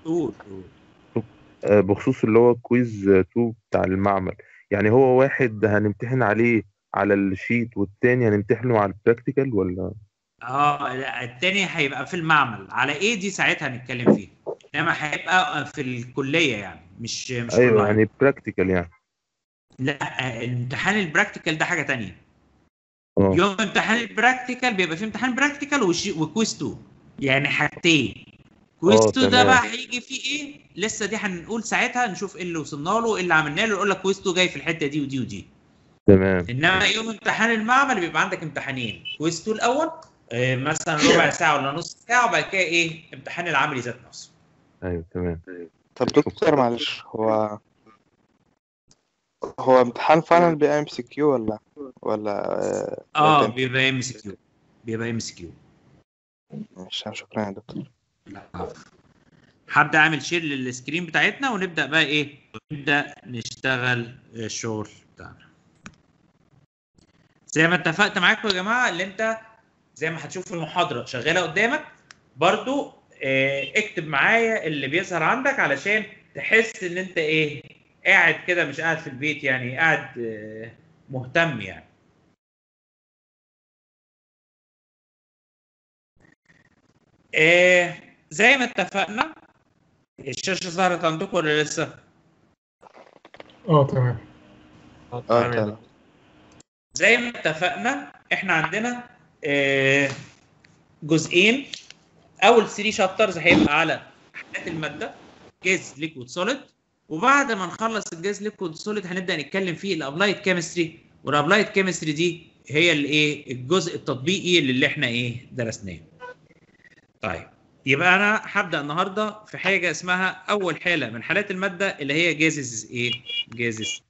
قول قول آه، بخصوص اللي هو كويز 2 بتاع المعمل يعني هو واحد هنمتحن عليه على الشيت والتاني هنمتحنه على البراكتيكال ولا اه لا التاني هيبقى في المعمل على ايه دي ساعتها هنتكلم فيه انما هيبقى في الكليه يعني مش مش ايوه أونلاين. يعني براكتيكال يعني لا امتحان البراكتيكال ده حاجه تانية اه يوم امتحان البراكتيكال بيبقى فيه امتحان براكتيكال وشي- وكويز 2 يعني حاجتين كويز اه 2 ده تمام. بقى هيجي فيه ايه لسه دي هنقول ساعتها نشوف ايه اللي وصلنا له ايه اللي عملنا له يقول لك كويز 2 جاي في الحته دي ودي ودي تمام انما يوم امتحان المعمل بيبقى عندك امتحانين كويز 2 الاول آه، مثلا ربع ساعه ولا نص ساعه وبعد كده ايه امتحان العملي ذات نفسه ايوه تمام طب دكتور معلش هو هو امتحان فعلا بي ام سي كيو ولا ولا آه، اه ولا بيبقى ام سي كيو بيبقى ام سي كيو مش شكرا يا دكتور هبدا اعمل شير للسكرين بتاعتنا ونبدا بقى ايه نبدا نشتغل الشغل بتاعنا زي ما اتفقت معاكم يا جماعه اللي انت زي ما هتشوف في المحاضره شغاله قدامك برضو اه اكتب معايا اللي بيظهر عندك علشان تحس ان انت ايه قاعد كده مش قاعد في البيت يعني قاعد اه مهتم يعني اه زي ما اتفقنا الشاشه ظهرت عندكم ولا لسه؟ اه تمام اه تمام زي ما اتفقنا احنا عندنا آه، جزئين اول 3 شابترز هيبقى على حالات الماده جاز ليكويد سوليد وبعد ما نخلص الجاز ليكويد سوليد هنبدا نتكلم في الابلايد كيمستري والابلايد كيمستري دي هي الايه الجزء التطبيقي اللي احنا ايه درسناه طيب يبقى انا هبدا النهارده في حاجه اسمها اول حاله من حالات الماده اللي هي جازز ايه جازز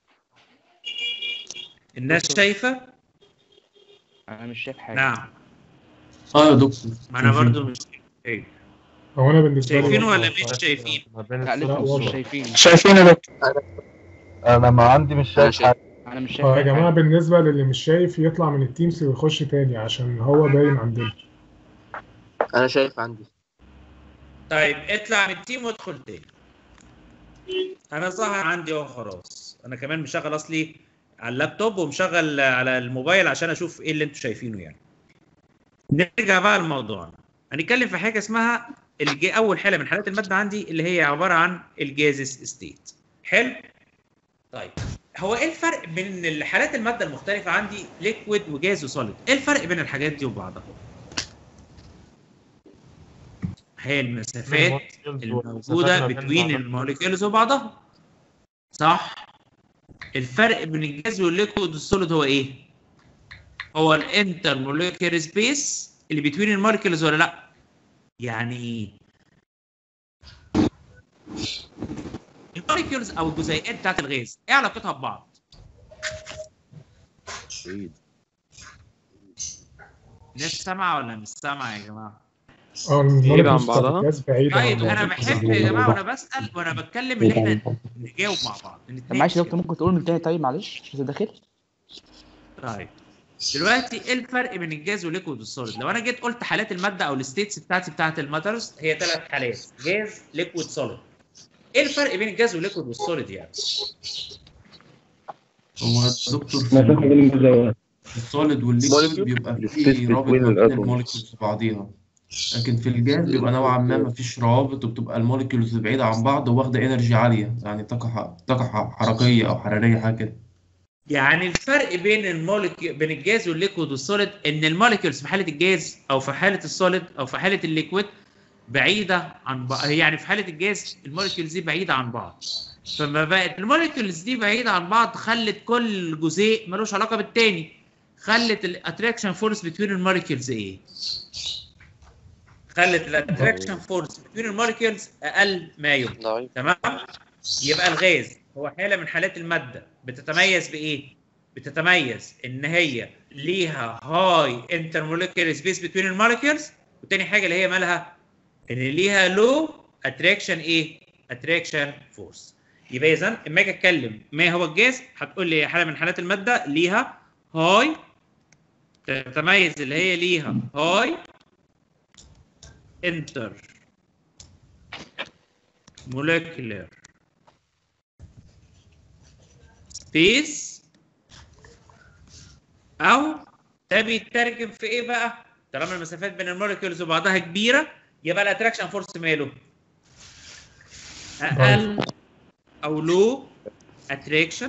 الناس شايفه انا مش شايف حاجه نعم اه يا دكتور ما انا برضو مش شايف هو انا بالنسبه لي شايفينه واضحة. ولا مش شايفين لا لسه واضح. مش شايفين شايفين يا دكتور انا ما عندي مش انا شايف شايف حاجه انا مش شايف اه يا أي جماعه حاجة. بالنسبه للي مش شايف يطلع من التيمز ويخش تاني عشان هو باين عندنا انا شايف عندي طيب اطلع من التيم وادخل تاني انا ظاهر عندي اهو خلاص انا كمان مشغل اصلي على اللابتوب ومشغل على الموبايل عشان اشوف ايه اللي انتوا شايفينه يعني نرجع بقى لموضوعنا هنتكلم في حاجه اسمها الج... اول حاله من حالات الماده عندي اللي هي عباره عن الجازس ستيت حلو طيب هو ايه الفرق بين الحالات الماده المختلفه عندي ليكويد وجاز وسوليد ايه الفرق بين الحاجات دي وبعضها هي المسافات الموجوده بين الموليكيولز وبعضها صح الفرق بين الجاز والليكويد والسوليد هو ايه هو الانتر موليكيولر سبيس اللي بين الموليكيولز ولا لا يعني ايه الموليكيولز او الجزيئات بتاعت الغاز ايه علاقتها ببعض الناس سامعه ولا مش سامعه يا جماعه اه بعيدة عن المولكيولز بتاعت بعضها؟ الجاز بعيدة عن طيب انا بعض بحب يا جماعه وانا بسال وانا بتكلم ان احنا نجاوب مع بعض طب معلش يا دكتور ممكن تقول من تاني طيب معلش عشان داخل طيب دلوقتي ايه الفرق بين الجاز والليكويد والسوليد لو انا جيت قلت حالات الماده او الستيتس بتاعتي بتاعت الماترز هي ثلاث حالات جاز ليكويد سوليد ايه الفرق بين الجاز والليكويد والسوليد يعني هو الدكتور مسافه بين الجزيئات السوليد والليكويد بيبقى السبيس فيه رابط between ما بين الatoms. الموليكيولز وبعضيها لكن في الجاز بيبقى نوعا ما مفيش روابط وبتبقى الموليكيولز بعيدة عن بعض وواخدة انرجي عالية يعني طاقة ح- طاقة ح- حركية أو حرارية حاجة كده يعني الفرق بين الموليكيول بين الجاز والليكويد والسوليد ان الموليكيولز في حاله الجاز او في حاله السوليد او في حاله الليكويد بعيده عن بعض يعني في حاله الجاز الموليكيولز دي بعيده عن بعض فما بقت الموليكيولز دي بعيده عن بعض خلت كل جزيء ملوش علاقه بالتاني خلت الاتراكشن فورس بين الموليكيولز ايه خلت الاتراكشن فورس بين الموليكيولز اقل ما يمكن ضعيف تمام يبقى الغاز هو حاله من حالات الماده بتتميز بايه بتتميز ان هي ليها هاي انترموليكيولر سبيس بين الموليكيولز وتاني حاجه اللي هي مالها ان ليها لو اتراكشن ايه اتراكشن فورس يبقى اذا اما اجي اتكلم ما هو الجاز هتقول لي حاله من حالات الماده ليها هاي تتميز اللي هي ليها هاي انتر molecular space او ده بيترجم في ايه بقى؟ طالما المسافات بين الموليكيولز وبعضها كبيره يبقى الاتراكشن فورس ماله؟ اقل او لو اتراكشن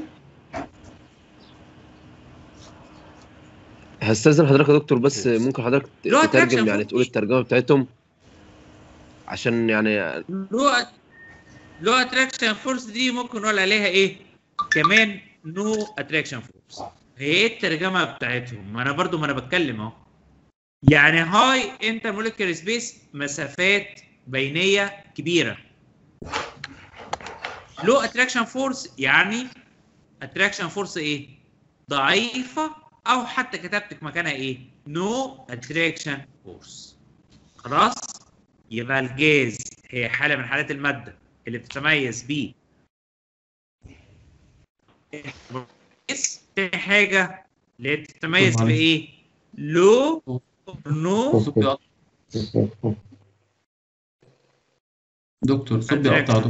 هستاذن حضرتك يا دكتور بس ممكن حضرتك له attraction تترجم يعني force. تقول الترجمه بتاعتهم عشان يعني لو لو اتراكشن فورس دي ممكن نقول عليها ايه؟ كمان نو اتراكشن فورس هي ايه الترجمه بتاعتهم؟ ما انا برضو ما انا بتكلم اهو يعني هاي انتر موليكيولر سبيس مسافات بينيه كبيره لو اتراكشن فورس يعني اتراكشن فورس ايه؟ ضعيفه او حتى كتبتك مكانها ايه؟ نو اتراكشن فورس خلاص؟ يبقى الجاز هي حاله من حالات الماده اللي بتتميز ب تاني حاجه اللي هي بتتميز معلش. بايه؟ لو نو صوت بيقطع دكتور صوت بيقطع دكتور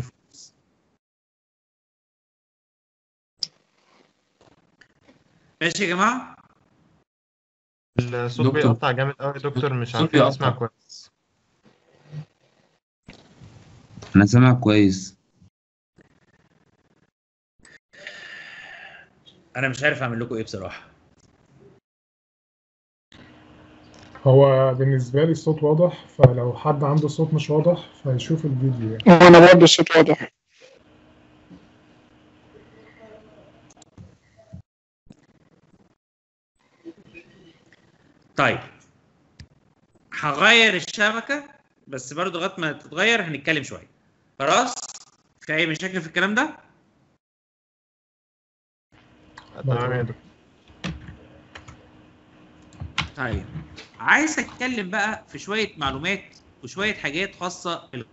ماشي يا جماعه؟ الصوت دكتور. بيقطع جامد قوي يا دكتور مش الصوت عارفين نسمع بيقطع. كويس انا سامع كويس انا مش عارف اعمل لكم ايه بصراحه هو بالنسبة لي الصوت واضح فلو حد عنده صوت مش واضح فيشوف الفيديو يعني وانا برضه الصوت واضح طيب هغير الشبكه بس برضو لغايه ما تتغير هنتكلم شويه خلاص في اي مشاكل في الكلام ده تمام يا دكتور طيب عايز اتكلم بقى في شويه معلومات وشويه حاجات خاصه بال...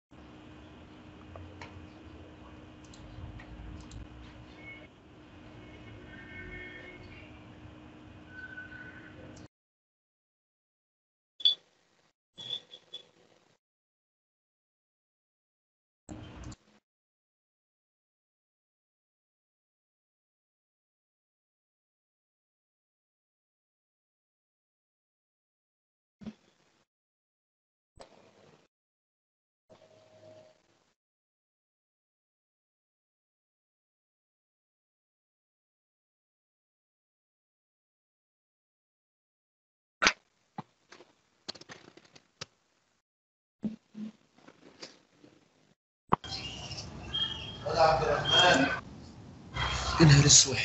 يا نهار اسود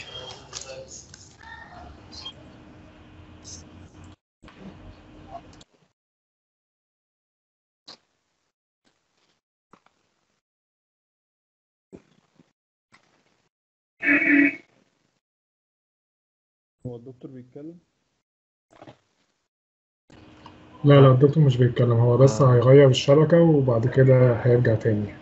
هو الدكتور بيتكلم لا لا الدكتور مش بيتكلم هو بس هيغير الشبكة وبعد كده هيرجع تاني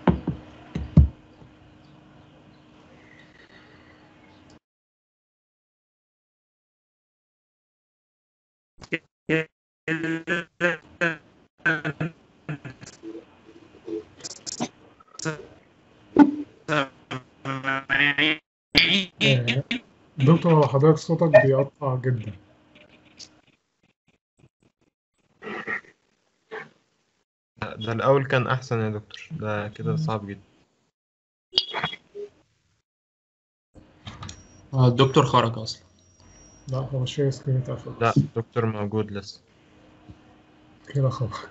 آه، دكتور هو حضرتك صوتك بيقطع جدا لا، ده الأول كان أحسن يا دكتور ده كده صعب جدا آه، الدكتور خرج اصلا لا هو شير سكرين اتقفل لا الدكتور موجود لسه كده خرج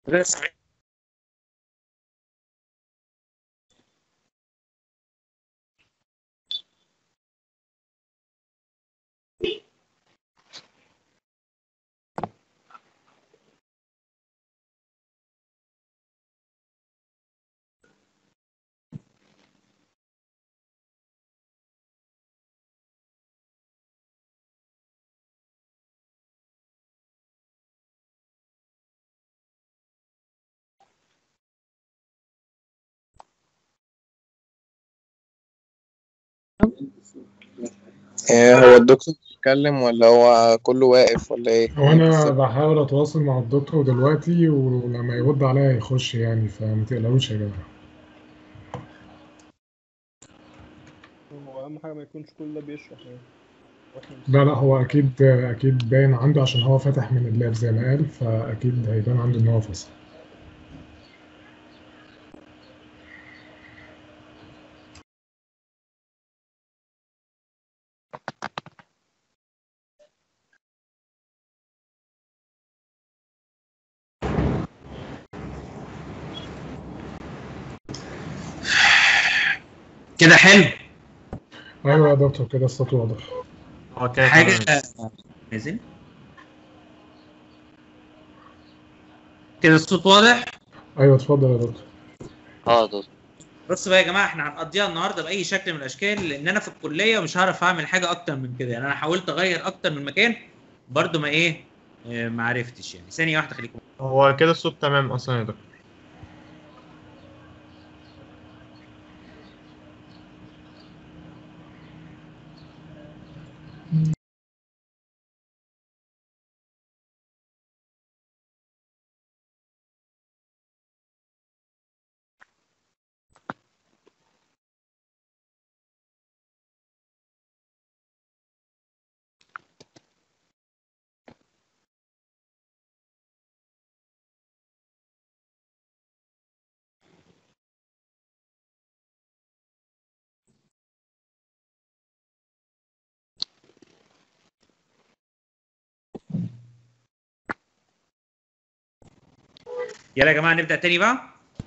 بس إيه هو الدكتور بيتكلم ولا هو كله واقف ولا ايه؟ هو انا بحاول اتواصل مع الدكتور دلوقتي ولما يرد عليا يخش يعني فما تقلقوش يا جماعه هو اهم حاجه ما يكونش كل ده بيشرح يعني واحنا لا لا هو اكيد اكيد باين عنده عشان هو فاتح من اللاب زي ما قال فاكيد هيبان عنده ان هو فاصل كده حلو ايوه يا دكتور كده الصوت واضح هو كده حاجه تمام. نازل كده الصوت واضح ايوه اتفضل يا دكتور اه دكتور بصوا بقى يا جماعه احنا هنقضيها النهارده باي شكل من الاشكال لان انا في الكليه ومش هعرف اعمل حاجه اكتر من كده يعني انا حاولت اغير اكتر من مكان برضو ما ايه آه، ما عرفتش يعني ثانيه واحده خليكم هو كده الصوت تمام اصلا يا دكتور يلا يا جماعه نبدا تاني بقى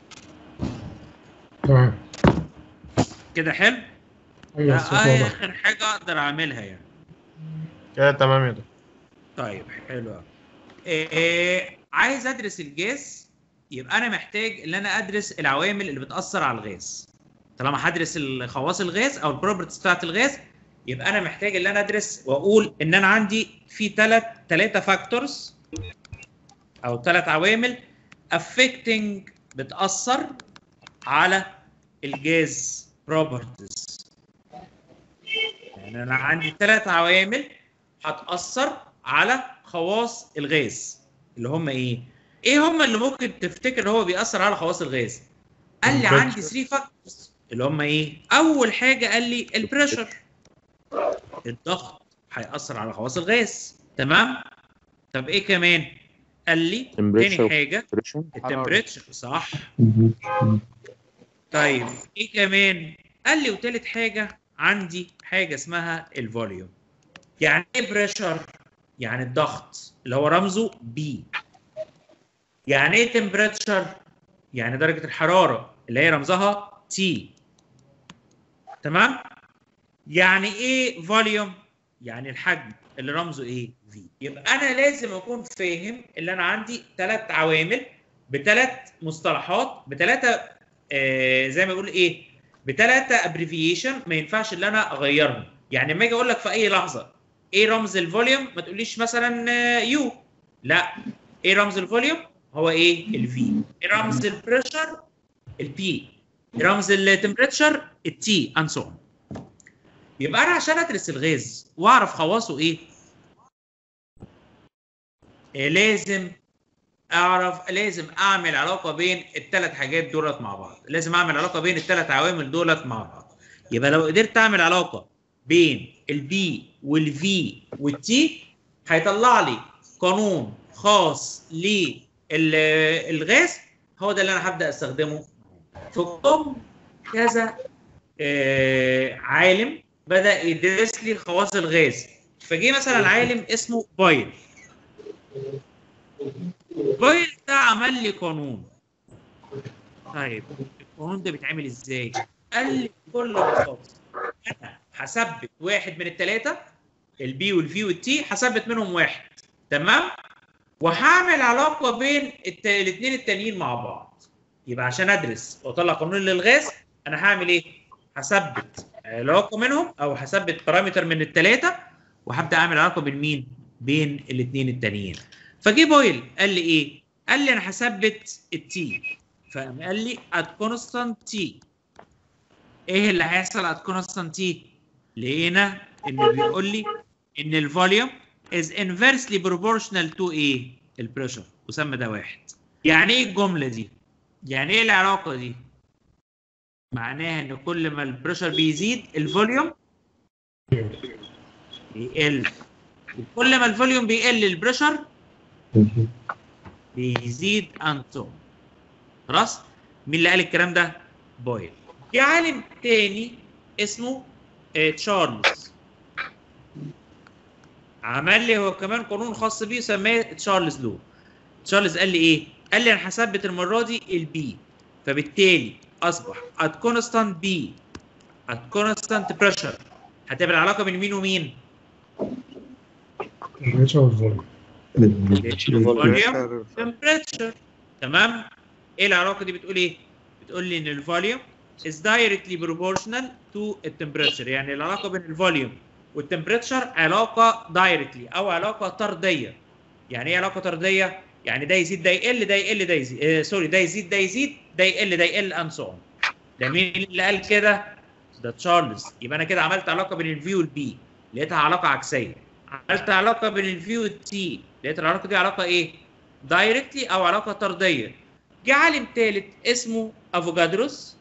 تمام كده حلو ايوه ده الصوت واضح اخر حاجه اقدر اعملها يعني كده تمام يا دكتور طيب حلو أوي. إيه إيه عايز ادرس الجاز يبقى انا محتاج ان انا ادرس العوامل اللي بتاثر على الغاز طالما هدرس خواص الغاز او البروبرتيز بتاعت الغاز يبقى انا محتاج ان انا ادرس واقول ان انا عندي في ثلاث ثلاثه فاكتورز او ثلاث عوامل affecting بتاثر على الجاز بروبرتيز يعني انا عندي ثلاث عوامل هتاثر على خواص الغاز اللي هم ايه ايه هم اللي ممكن تفتكر هو بيأثر على خواص الغاز قال لي عندي 3 فاكتورز اللي هم ايه اول حاجه قال لي البريشر الضغط هيأثر على خواص الغاز تمام طب ايه كمان قال لي تاني Temperature. حاجه Pressure. التمبريتشر صح طيب ايه كمان قال لي وتالت حاجه عندي حاجه اسمها الفوليوم يعني ايه بريشر يعني الضغط اللي هو رمزه بي يعني ايه تمبريتشر يعني درجه الحراره اللي هي رمزها تي تمام يعني ايه فوليوم يعني الحجم اللي رمزه ايه في يبقى انا لازم اكون فاهم ان انا عندي ثلاث عوامل بثلاث مصطلحات بثلاثه آه زي ما بيقول ايه بثلاثه ابريفيشن ما ينفعش ان انا اغيرهم يعني لما اجي اقول لك في اي لحظه ايه رمز الفوليوم ما تقوليش مثلا آه، يو لا ايه رمز الفوليوم هو ايه الفي ايه رمز البريشر البي ايه رمز التمبريتشر التي اند سو يبقى انا عشان ادرس الغاز واعرف خواصه ايه إيه لازم اعرف لازم اعمل علاقه بين الثلاث حاجات دولت مع بعض لازم اعمل علاقه بين الثلاث عوامل دولت مع بعض يبقى لو قدرت اعمل علاقه بين البي والفي والتي هيطلع لي قانون خاص للغاز هو ده اللي انا هبدا استخدمه في كم كذا آه، عالم بدا يدرس لي خواص الغاز فجي مثلا عالم اسمه بايل بويل ده عمل لي قانون طيب القانون ده بيتعمل ازاي؟ قال لي بكل بساطه انا هثبت واحد من الثلاثه البي والفي والتي هثبت منهم واحد تمام؟ وهعمل علاقه بين الت... الاثنين التانيين مع بعض يبقى عشان ادرس واطلع قانون للغاز انا هعمل ايه؟ هثبت علاقه منهم او هثبت بارامتر من الثلاثه وهبدا اعمل علاقه بين مين؟ بين الاثنين التانيين فجي بويل قال لي ايه؟ قال لي انا هثبت التي فقام قال لي at constant t ايه اللي هيحصل at constant t؟ لقينا انه بيقول لي ان الفوليوم is inversely proportional to ايه؟ البريشر وسمى ده واحد. يعني ايه الجمله دي؟ يعني ايه العلاقه دي؟ معناها ان كل ما البريشر بيزيد الفوليوم بيقل وكل ما الفوليوم بيقل البريشر بيزيد انتو خلاص مين اللي قال الكلام ده بويل في عالم تاني اسمه آه، تشارلز عمل لي هو كمان قانون خاص بيه سماه تشارلز لو تشارلز قال لي ايه قال لي انا هثبت المره دي البي فبالتالي اصبح at constant B at constant pressure هتبقى العلاقه بين مين ومين الريتش والفوليوم الفوليوم temperature تمام ايه العلاقه دي بتقول ايه بتقول لي ان الفوليوم is directly proportional to التمبريتشر يعني العلاقه بين الفوليوم والتمبريتشر علاقه directly او علاقه طرديه يعني ايه علاقه طرديه يعني ده يزيد ده يقل ده يقل ده يزيد آه سوري ده يزيد ده يزيد ده يقل ده يقل and so on ده مين اللي قال كده ده تشارلز يبقى انا كده عملت علاقه بين الفي والبي لقيتها علاقه عكسيه عملت علاقه بين الفي والتي لقيت العلاقه دي علاقه ايه دايركتلي او علاقه طرديه جه عالم ثالث اسمه افوجادروس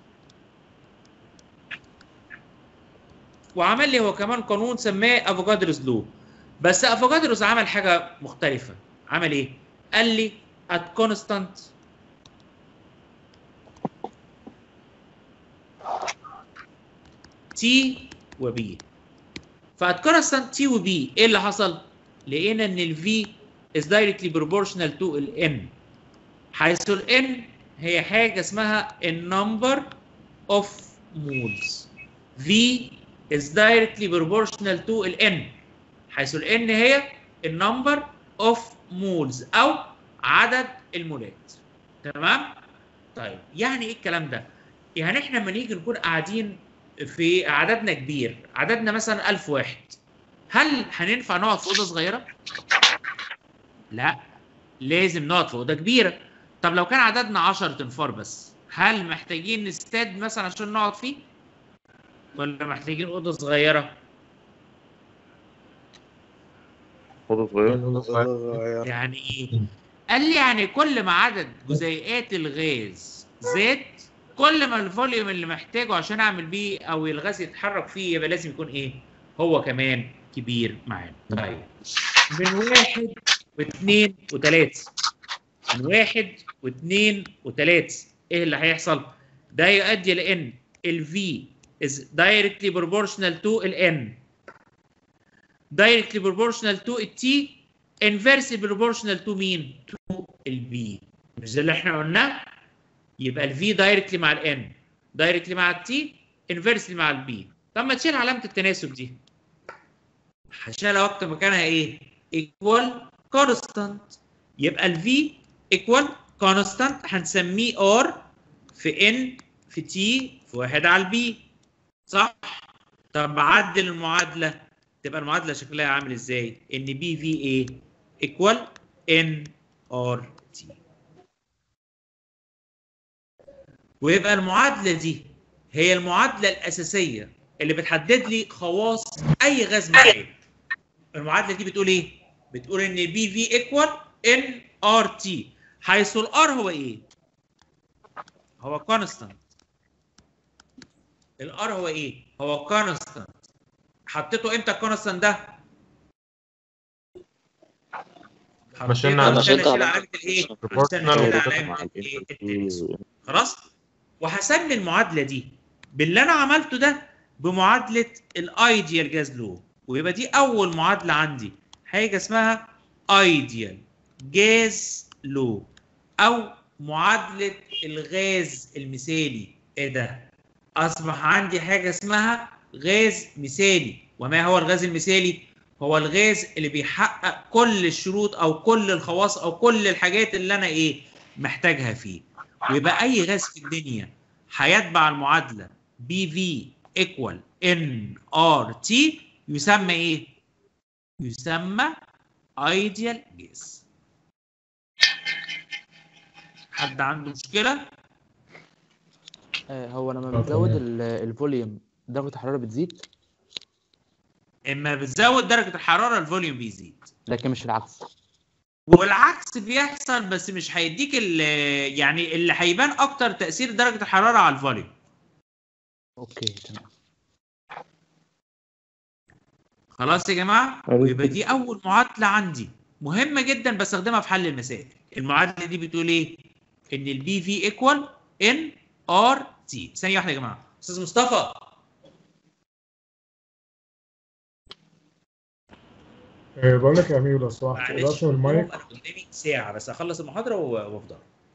وعمل لي هو كمان قانون سماه افوجادروس لو بس افوجادروس عمل حاجه مختلفه عمل ايه قال لي at constant تي وبي فات constant تي وبي ايه اللي حصل؟ لقينا ان الفي is directly proportional to ال n حيث ال n هي حاجه اسمها النمبر of moles v is directly proportional to ال n حيث ال n هي النمبر of moles او عدد المولات تمام طيب يعني ايه الكلام ده يعني احنا لما نيجي نكون قاعدين في عددنا كبير عددنا مثلا 1000 واحد هل هننفع نقعد في اوضه صغيره لا لازم نقعد في اوضه كبيره طب لو كان عددنا 10 تنفار بس هل محتاجين نستاد مثلا عشان نقعد فيه ولا محتاجين اوضه صغيره اوضه صغيره يعني ايه قال لي يعني كل ما عدد جزيئات الغاز زاد كل ما الفوليوم اللي محتاجه عشان اعمل بيه او الغاز يتحرك فيه يبقى لازم يكون ايه هو كمان كبير معانا طيب من واحد واثنين وثلاثة من واحد واثنين وثلاثة ايه اللي هيحصل؟ ده يؤدي لان ال V is directly proportional to ال N directly proportional to ال T inversely proportional to مين؟ to ال B مش ده اللي احنا قلناه؟ يبقى ال V directly مع ال N directly مع ال T inversely مع ال B طب ما تشيل علامة التناسب دي هشيلها واكتب مكانها ايه؟ equal constant يبقى ال V equal constant هنسميه R في N في T في واحد على البي صح؟ طب عدل المعادلة تبقى المعادلة شكلها عامل ازاي؟ ان بي في ايه؟ equal N R T ويبقى المعادلة دي هي المعادلة الأساسية اللي بتحدد لي خواص أي غاز معين. المعادلة دي بتقول إيه؟ بتقول إن بي في ايكوال ان ار تي حيث الار هو إيه؟ هو كونستانت. الار هو إيه؟ هو كونستانت. حطيته إمتى الكونستانت ده؟ مشينا على عشان شكل اشيل علامة الإيه؟ عشان proportional اشيل وبتطلع علامة الإيه؟ التناسب. خلاص؟ وهسمي المعادله دي باللي انا عملته ده بمعادله الايديال جاز لو ويبقى دي اول معادله عندي حاجه اسمها ايديال جاز لو او معادله الغاز المثالي ايه ده اصبح عندي حاجه اسمها غاز مثالي وما هو الغاز المثالي هو الغاز اللي بيحقق كل الشروط او كل الخواص او كل الحاجات اللي انا ايه محتاجها فيه ويبقى اي غاز في الدنيا هيتبع المعادله بي في ايكوال ان ار تي يسمى ايه يسمى ايديال جاز حد عنده مشكله آه، هو لما بتزود ال- الفوليوم درجة الحرارة بتزيد اما بتزود درجه الحراره الفوليوم بيزيد لكن مش العكس والعكس بيحصل بس مش هيديك ال- يعني اللي هيبان اكتر تاثير درجه الحراره على الفوليوم اوكي تمام خلاص يا جماعه أيوة. ويبقى دي اول معادله عندي مهمه جدا بستخدمها في حل المسائل المعادله دي بتقول ايه ان البي في ايكوال ان ار تي ثانيه واحده يا جماعه استاذ مصطفى آه، بقول لك يا امير لو سمحت معلش اقفل المايك انا قدامي ساعه بس اخلص المحاضره و- وافضل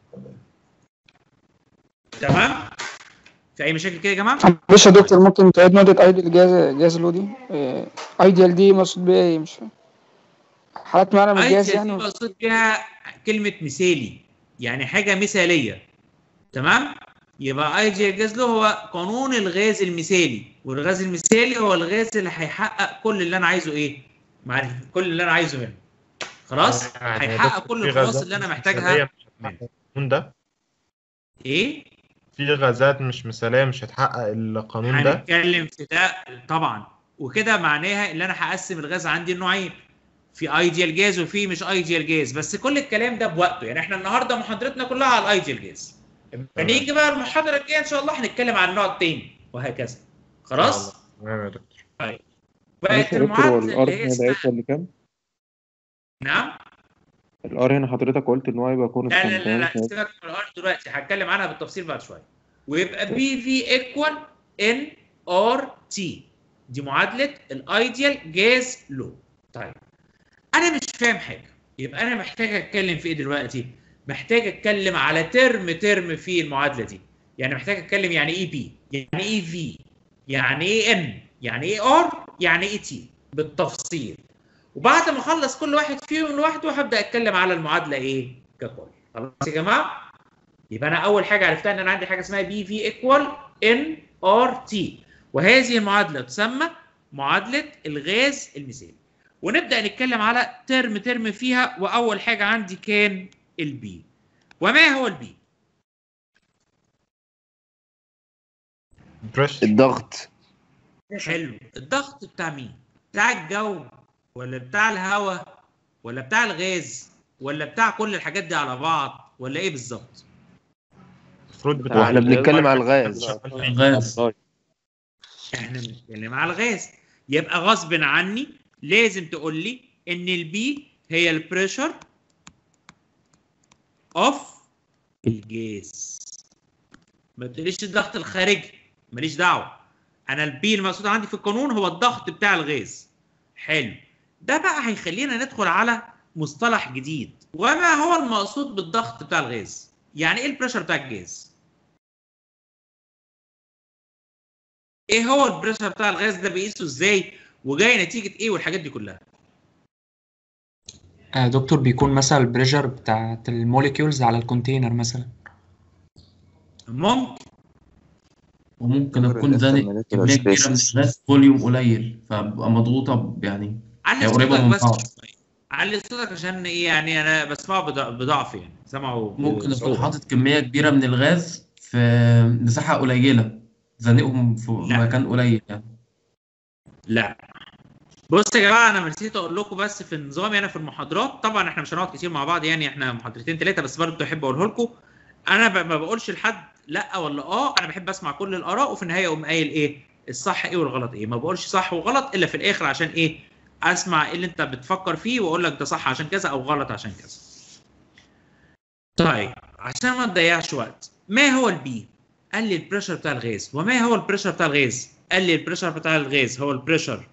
تمام في اي مشاكل كده يا جماعه معلش يا دكتور ممكن تعيد نقطة ايديال جاز جاز لو دي ايديال دي مقصود بيها ايه مش فاهم حالات معينة من الجاز ايديال دي يعني مقصود بيها كلمه مثالي يعني حاجه مثاليه تمام يبقى ايديال جاز له هو قانون الغاز المثالي والغاز المثالي هو الغاز اللي هيحقق كل اللي انا عايزه ايه معرفة كل اللي انا عايزه منه خلاص يعني يا هيحقق دكتور كل في الخواص غازات اللي انا مش محتاجها مثالية مش هتحقق القانون ده ايه في غازات مش مثالية مش هتحقق القانون ده هنتكلم في ده طبعا وكده معناها ان انا هقسم الغاز عندي لنوعين في ايديال جاز وفي مش ايديال جاز بس كل الكلام ده بوقته يعني احنا النهارده محاضرتنا كلها على الايديال جاز نيجي بقى المحاضره الجايه ان شاء الله هنتكلم عن النوع التاني وهكذا خلاص تمام يا دكتور طيب معلش بقت يا دكتور هو المعادله الار اللي هي هنا اسمها ده ايكوال لكام؟ نعم الار هنا حضرتك قلت ان هو يبقى كونست لا لا لا, لا. سيبك من الار دلوقتي هتكلم عنها بالتفصيل بعد شويه ويبقى بي في ايكوال ان ار تي دي معادله الايديال جاز لو طيب انا مش فاهم حاجه يبقى انا محتاج اتكلم في ايه دلوقتي محتاج اتكلم على ترم ترم في المعادله دي يعني محتاج اتكلم يعني ايه بي يعني ايه في يعني ايه ان يعني ايه ار يعني ايه تي بالتفصيل وبعد ما اخلص كل واحد فيهم لوحده هبدا اتكلم على المعادله ايه ككل خلاص يا جماعه يبقى انا اول حاجه عرفتها ان انا عندي حاجه اسمها بي في ايكوال ان ار تي وهذه المعادله تسمى معادله الغاز المثالي ونبدا نتكلم على ترم ترم فيها واول حاجه عندي كان البي وما هو البي الضغط حلو الضغط بتاع مين بتاع الجو ولا بتاع الهواء ولا بتاع الغاز ولا بتاع كل الحاجات دي على بعض ولا ايه بالظبط المفروض بتاع واحنا بنتكلم على الغاز الغاز احنا بنتكلم على الغاز يبقى غصب عني لازم تقول لي ان البي هي البريشر اوف الجاز ما تقوليش الضغط الخارجي ماليش دعوه انا البي المقصود عندي في القانون هو الضغط بتاع الغاز حلو ده بقى هيخلينا ندخل على مصطلح جديد وما هو المقصود بالضغط بتاع الغاز يعني ايه البريشر بتاع الجاز ايه هو البريشر بتاع الغاز ده بيقيسه ازاي وجاي نتيجه ايه والحاجات دي كلها آه دكتور بيكون مثلا البريشر بتاعت الموليكيولز على الكونتينر مثلا ممكن وممكن تكون زانق كمية كبيرة من الغاز فوليوم قليل فبقى مضغوطة ب- يعني علي هي قريبة صوتك من بس بعض علي صوتك عشان ايه يعني انا بسمعه بضع- بضعف يعني سامعه ممكن يكون بصعوبة. حاطط كمية كبيرة من الغاز في مساحة قليلة زانقهم في مكان قليل يعني لا بص يا جماعه انا نسيت اقول لكم بس في نظامي انا في المحاضرات طبعا احنا مش هنقعد كتير مع بعض يعني احنا محاضرتين ثلاثه بس برضه احب اقوله لكم انا ب- ما بقولش لحد لا ولا اه انا بحب اسمع كل الاراء وفي النهايه اقوم قايل ايه الصح ايه والغلط ايه ما بقولش صح وغلط الا في الاخر عشان ايه اسمع ايه اللي انت بتفكر فيه واقول لك ده صح عشان كذا او غلط عشان كذا طيب عشان ما نضيعش وقت ما هو البي قال لي البريشر بتاع الغاز وما هو البريشر بتاع الغاز قال لي البريشر بتاع الغاز هو البريشر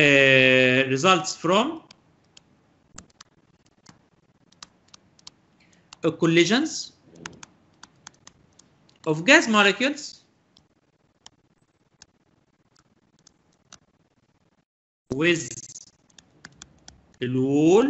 results from collisions of gas molecules with the wall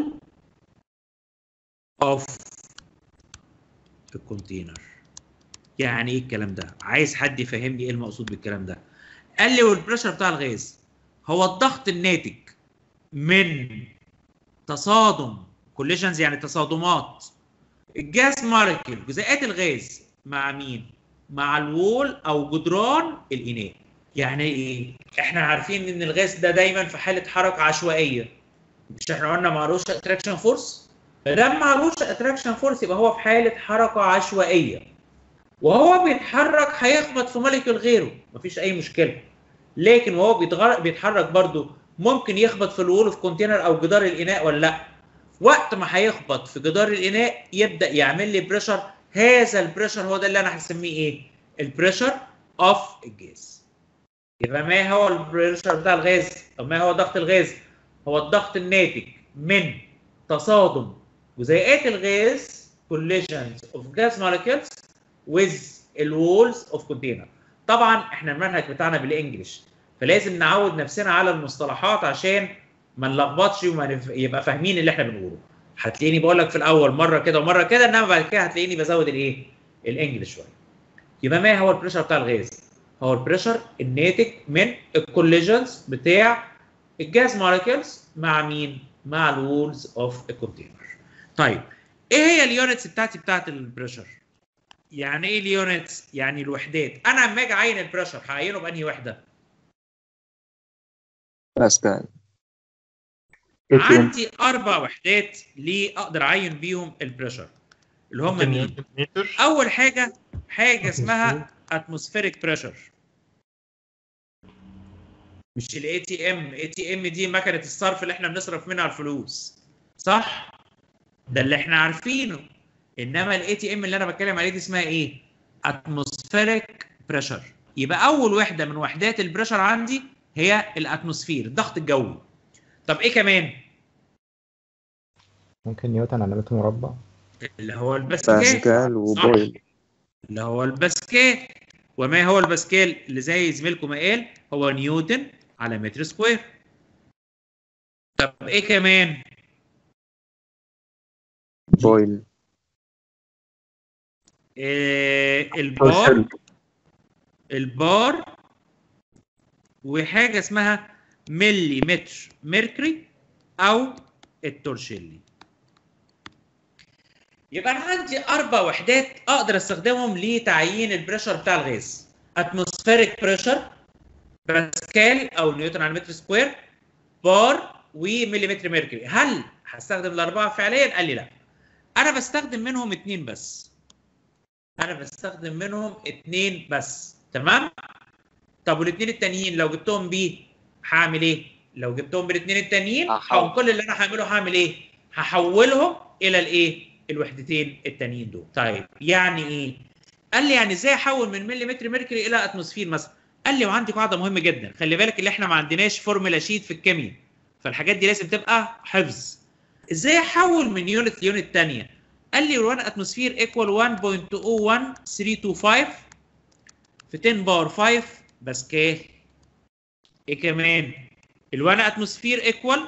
of the container يعني ايه الكلام ده عايز حد يفهمني ايه المقصود بالكلام ده قال لي والبريشر بتاع الغاز هو الضغط الناتج من تصادم كوليجنز يعني تصادمات الجاز ماركل جزيئات الغاز مع مين مع الوول او جدران الاناء يعني ايه احنا عارفين ان الغاز ده دايما في حاله حركه عشوائيه مش احنا قلنا معلوش اتراكشن فورس ما دام معلوش اتراكشن فورس يبقى هو في حاله حركه عشوائيه وهو بيتحرك هيخبط في موليكيول غيره مفيش اي مشكله لكن وهو بيتغر... بيتحرك برضو ممكن يخبط في الوول اوف كونتينر او جدار الاناء ولا لا وقت ما هيخبط في جدار الاناء يبدا يعمل لي بريشر هذا البريشر هو ده اللي انا هسميه ايه البريشر اوف الجاز يبقى ما هو البريشر بتاع الغاز او ما هو ضغط الغاز هو الضغط الناتج من تصادم جزيئات الغاز collisions of gas molecules with الوولز اوف كونتينر طبعا احنا المنهج بتاعنا بالانجلش فلازم نعود نفسنا على المصطلحات عشان ما نلخبطش وما نف... يبقى فاهمين اللي احنا بنقوله هتلاقيني بقول لك في الاول مره كده ومره كده انما بعد كده هتلاقيني بزود الايه الانجلش شويه يبقى ما هو البريشر بتاع الغاز هو البريشر الناتج من الكوليجنز بتاع الجاز مولكيولز مع مين مع الوولز اوف الكونتينر طيب ايه هي اليونتس بتاعتي بتاعت البريشر يعني ايه اليونتس يعني الوحدات انا اما اجي اعين البريشر هعينه بانهي وحده باسكال عندي اربع وحدات ليه اقدر اعين بيهم البريشر اللي هم مين اول حاجه حاجه اسمها اتموسفيريك بريشر مش الاي تي ام اي تي ام دي مكنه الصرف اللي احنا بنصرف منها الفلوس صح ده اللي احنا عارفينه انما الاي تي ام اللي انا بتكلم عليه دي اسمها ايه اتموسفيريك بريشر يبقى اول وحده من وحدات البريشر عندي هي الاتموسفير الضغط الجوي طب ايه كمان ممكن نيوتن على متر مربع اللي هو الباسكال باسكال وبويل اللي هو الباسكال وما هو الباسكال اللي زي زميلكم ما قال هو نيوتن على متر سكوير طب ايه كمان بويل إيه البار البار وحاجه اسمها ملي متر ميركوري او التورشيلي يبقى انا عندي اربع وحدات اقدر استخدمهم لتعيين البريشر بتاع الغاز اتموسفيريك بريشر باسكال او نيوتن على متر سكوير بار ومليمتر ميركوري هل هستخدم الاربعه فعليا قال لي لا انا بستخدم منهم اتنين بس انا بستخدم منهم اتنين بس تمام طب والاثنين التانيين لو جبتهم بيه هعمل ايه؟ لو جبتهم بالاثنين التانيين هقوم كل اللي انا هعمله هعمل ايه؟ هحولهم الى الايه؟ الوحدتين التانيين دول. طيب يعني ايه؟ قال لي يعني ازاي احول من مليمتر ميركوري الى اتموسفير مثلا؟ قال لي وعندي قاعده مهمه جدا خلي بالك اللي احنا ما عندناش فورمولا شيت في الكيمياء فالحاجات دي لازم تبقى حفظ. ازاي احول من يونت ليونت ثانيه؟ قال لي 1 اتموسفير ايكوال 1.01325 في 10 باور 5 باسكال ايه كمان ال1 اتموسفير ايكوال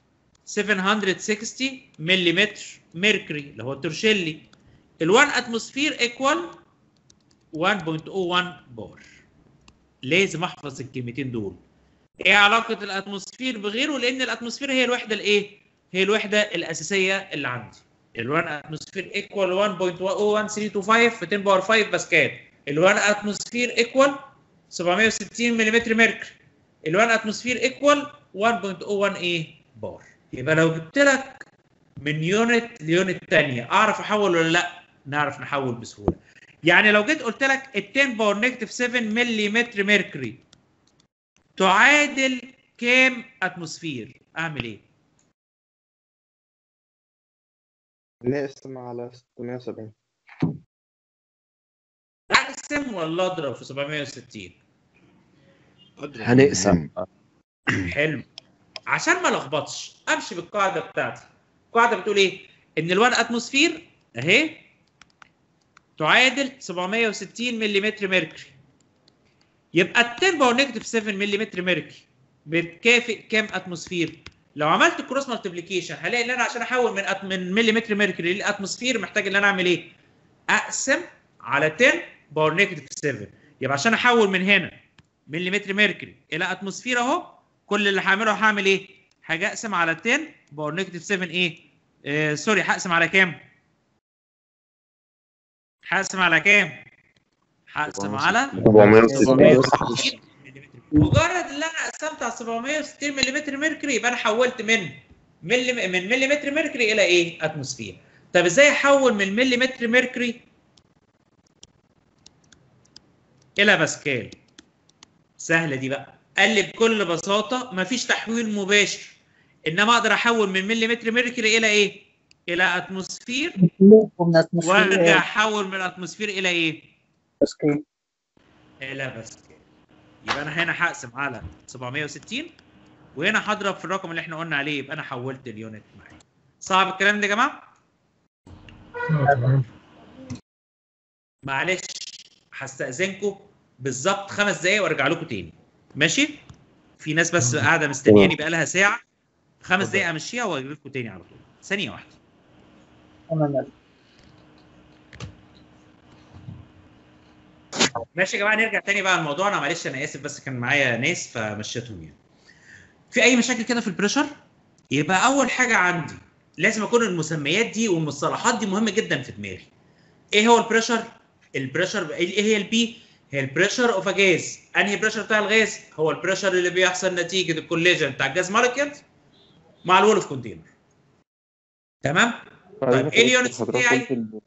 760 ملم ميركوري اللي هو التورشيلي ال1 اتموسفير ايكوال 1.01 بار لازم احفظ الكلمتين دول ايه علاقه الاتموسفير بغيره لان الاتموسفير هي الوحده الايه هي الوحده الاساسيه اللي عندي ال1 اتموسفير ايكوال 1.01325 في 10 باور 5 باسكال ال1 اتموسفير ايكوال 760 ملم ميركوري ال1 اتموسفير ايكوال 1.01 ايه بار يبقى لو جبت لك من يونت ليونت ثانيه اعرف احول ولا لا نعرف نحول بسهوله يعني لو جيت قلت لك ال 10 باور نيجاتيف 7 ملم ميركوري تعادل كام اتموسفير اعمل ايه نقسم على 670 اقسم ولا اضرب في 760 هنقسم حلو عشان ما لخبطش امشي بالقاعده بتاعتي القاعده بتقول ايه ان ال1 اتموسفير اهي تعادل 760 ملم ميركوري يبقى ال 10 باور نيجاتيف 7 ملم ميركوري بتكافئ كام اتموسفير؟ لو عملت كروس مالتيبليكيشن هلاقي ان انا عشان احول من أت... من مليمتر ميركوري للاتموسفير محتاج ان انا اعمل ايه؟ اقسم على 10 باور نيجاتيف 7 يبقى عشان احول من هنا مليمتر ميركوري الى اتموسفير اهو كل اللي هعمله هعمل ايه؟ هاجي اقسم على 10 باور نيجاتيف 7 ايه؟ آه سوري هقسم على كام؟ هقسم على كام؟ هقسم على 460 مجرد ان انا قسمت على 760 ملم ميركوري يبقى انا حولت من ملي من مليمتر ميركوري الى ايه؟ اتموسفير. طب ازاي احول من مليمتر ميركوري الى باسكال؟ سهله دي بقى. قال لي بكل بساطه مفيش تحويل مباشر انما اقدر احول من مليمتر ميركوري الى ايه؟ الى اتموسفير وارجع احول من الاتموسفير الى ايه؟ باسكال الى باسكال. يبقى انا هنا هقسم على 760 وهنا هضرب في الرقم اللي احنا قلنا عليه يبقى انا حولت اليونت معايا. صعب الكلام ده يا جماعه؟ اه تمام معلش هستأذنكم بالظبط خمس دقايق وارجع لكم تاني. ماشي؟ في ناس بس قاعده مستنياني بقى لها ساعه خمس دقايق امشيها واجي لكم تاني على طول. ثانيه واحده. ماشي يا جماعه نرجع تاني بقى لموضوعنا معلش انا اسف بس كان معايا ناس فمشيتهم يعني. في اي مشاكل كده في البريشر؟ يبقى اول حاجه عندي لازم اكون المسميات دي والمصطلحات دي مهمه جدا في دماغي. ايه هو البريشر؟ البريشر ايه هي البي؟ هي البريشر اوف ا جاز. انهي بريشر بتاع الغاز؟ هو البريشر اللي بيحصل نتيجه الكوليجن بتاع الجاز مولكيولز مع الولف كونتينر. تمام؟ طيب ايه اليونتس حضرتك بتاعي؟ قلت ال...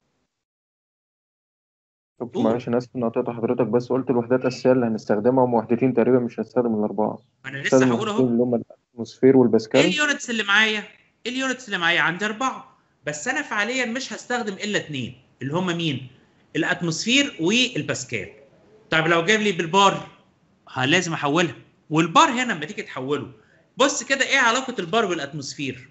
طب معلش انا اسف اني قطعت حضرتك بس قلت الوحدات الاساسيه اللي هنستخدمها هم وحدتين تقريبا مش هنستخدم الاربعه انا لسه هنستخدم هقول الوحدتين اهو اللي هم الاتموسفير ايه والباسكال اليونتس اللي معايا؟ ايه اليونتس اللي معايا؟ عندي اربعه بس انا فعليا مش هستخدم الا اثنين اللي هم مين؟ الاتموسفير والباسكال. طيب لو جاب لي بالبار ها لازم احولها والبار هنا لما تيجي تحوله بص كده ايه علاقه البار بالاتموسفير؟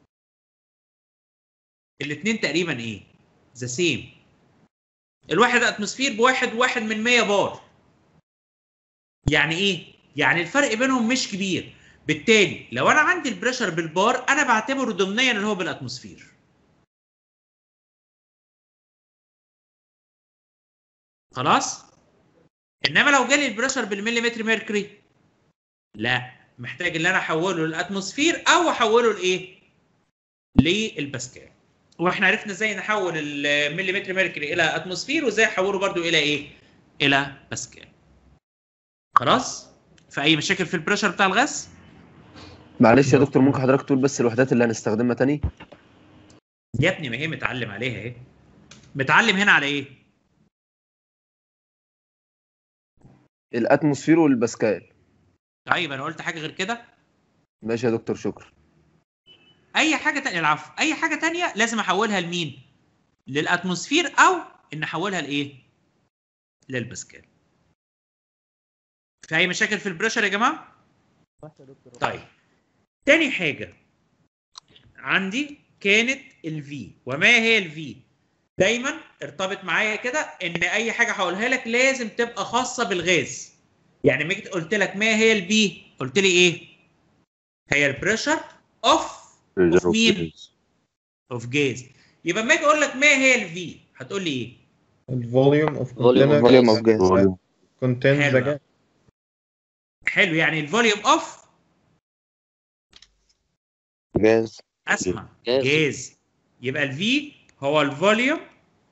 الاثنين تقريبا ايه؟ ذا سيم الواحد اتموسفير بواحد واحد من 100 بار يعني ايه؟ يعني الفرق بينهم مش كبير بالتالي لو انا عندي البريشر بالبار انا بعتبره ضمنيا اللي هو بالاتموسفير خلاص انما لو جالي البريشر بالمليمتر ميركوري لا محتاج ان انا احوله للاتموسفير او احوله لايه للباسكال واحنا عرفنا ازاي نحول المليمتر ميركوري الى اتموسفير وازاي احوله برضو الى ايه الى باسكال خلاص في اي مشاكل في البريشر بتاع الغاز معلش يا دكتور ممكن حضرتك تقول بس الوحدات اللي هنستخدمها تاني يا ابني ما هي متعلم عليها اهي متعلم هنا على ايه الاتموسفير والباسكال طيب انا قلت حاجه غير كده ماشي يا دكتور شكرا اي حاجه تانية العفو اي حاجه تانية لازم احولها لمين للاتموسفير او ان احولها لايه للباسكال في اي مشاكل في البريشر يا جماعه طيب تاني حاجه عندي كانت الفي وما هي الفي دايما ارتبط معايا كده ان اي حاجه هقولها لك لازم تبقى خاصه بالغاز يعني لما جيت قلت لك ما هي البي قلت لي ايه هي البريشر اوف اوف مين اوف جاز يبقى لما اجي اقول لك ما هي الفي هتقول لي ايه الفوليوم اوف Volume- volume of gas. contains the حلو. gas حلو يعني الفوليوم اوف جاز اسمع جاز يبقى الفي هو الفوليوم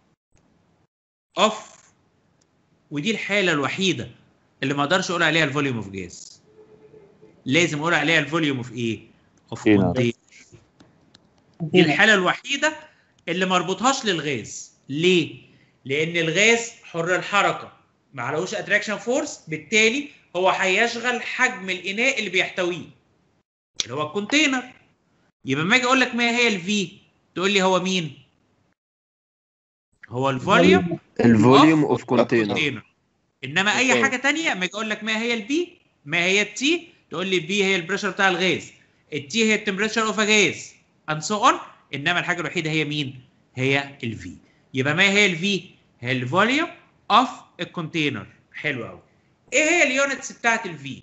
اوف ودي الحاله الوحيده اللي ما اقدرش اقول عليها الفوليوم اوف جاز لازم اقول عليها الفوليوم اوف ايه اوف إيه نعم. كونتينر دي الحاله الوحيده اللي ما اربطهاش للغاز ليه لان الغاز حر الحركه ما عليهوش اتراكشن فورس بالتالي هو هيشغل حجم الاناء اللي بيحتويه اللي هو الكونتينر يبقى لما اجي اقول لك ما هي الفي تقول لي هو مين هو الفوليوم الفوليوم اوف كونتينر كونتينر انما اي بالظبط. حاجه تانية لما اجي اقول لك ما هي البي ما هي التي تقول لي البي هي البريشر بتاع الغاز التي هي التمبريتشر اوف غاز اند سو اون انما الحاجه الوحيده هي مين هي الفي يبقى ما هي الفي هي الفوليوم اوف الكونتينر حلو قوي ايه هي اليونتس بتاعت الفي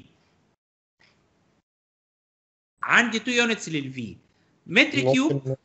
عندي تو يونتس للفي متر كيوب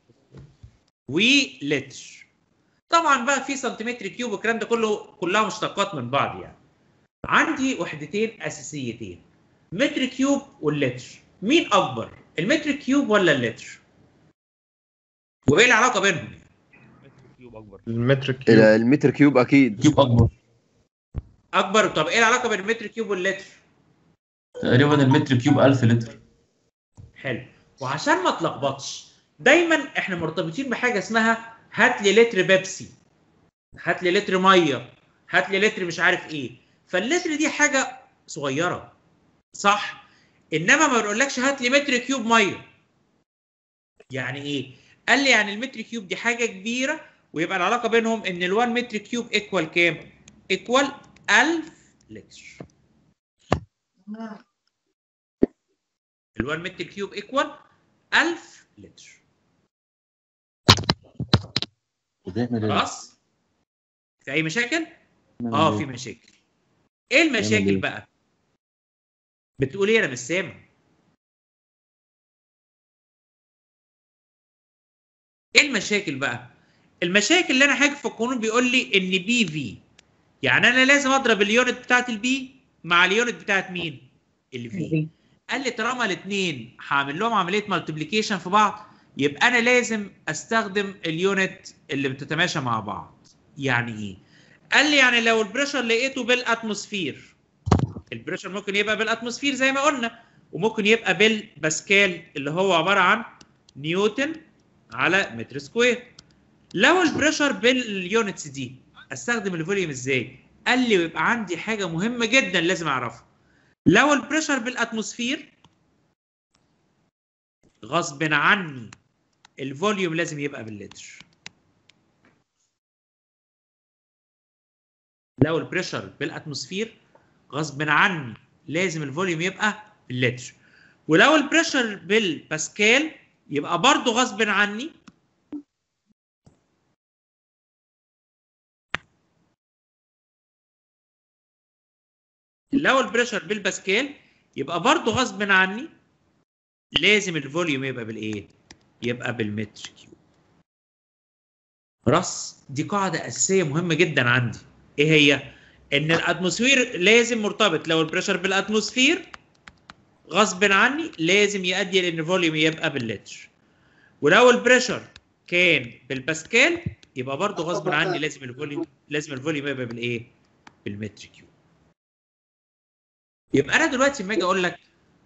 ولتر طبعا بقى في سنتيمتر كيوب والكلام ده كله كلها مشتقات من بعض يعني عندي وحدتين اساسيتين متر كيوب واللتر مين اكبر المتر كيوب ولا اللتر وايه العلاقه بينهم المتر كيوب ال- المتر كيوب اكيد كيوب اكبر اكبر طب ايه العلاقه بين المتر كيوب واللتر تقريبا المتر كيوب 1000 لتر حلو وعشان ما تلخبطش دايما احنا مرتبطين بحاجه اسمها هات لي لتر بيبسي هات لي لتر ميه هات لي لتر مش عارف ايه فاللتر دي حاجه صغيره صح انما ما بنقولكش هات لي متر كيوب ميه يعني ايه قال لي يعني المتر كيوب دي حاجه كبيره ويبقى العلاقه بينهم ان ال1 متر كيوب ايكوال كام ايكوال 1000 لتر ال1 متر كيوب ايكوال 1000 لتر خلاص في اي مشاكل اه في مشاكل ايه المشاكل بقى بتقول ايه انا مش سامع ايه المشاكل بقى المشاكل اللي انا هاجي في القانون بيقول لي ان بي في يعني انا لازم اضرب اليونت بتاعت البي مع اليونت بتاعت مين الفي قال لي طالما الاثنين هعمل لهم عمليه مالتيبليكيشن في بعض يبقى انا لازم استخدم اليونت اللي بتتماشى مع بعض يعني ايه قال لي يعني لو البريشر لقيته بالاتموسفير البريشر ممكن يبقى بالاتموسفير زي ما قلنا وممكن يبقى بالباسكال اللي هو عباره عن نيوتن على متر سكوير لو البريشر باليونتس دي استخدم الفوليوم ازاي قال لي يبقى عندي حاجه مهمه جدا لازم اعرفها لو البريشر بالاتموسفير غصب عني الفوليوم لازم يبقى باللتر لو البريشر بالاتموسفير غصب عني لازم الفوليوم يبقى باللتر ولو البريشر بالباسكال يبقى برضه غصب عني لو البريشر بالباسكال يبقى برضه غصب عني لازم الفوليوم يبقى بالايه؟ يبقى بالمتر كيوب. خلاص دي قاعده اساسيه مهمه جدا عندي. ايه هي؟ ان الاتموسفير لازم مرتبط لو البريشر بالاتموسفير غصب عني لازم يؤدي لان الفوليوم يبقى باللتر. ولو البريشر كان بالباسكال يبقى برضه غصب عني لازم الفوليوم لازم الفوليوم يبقى بالايه؟ بالمتر كيوب. يبقى انا دلوقتي لما اجي اقول لك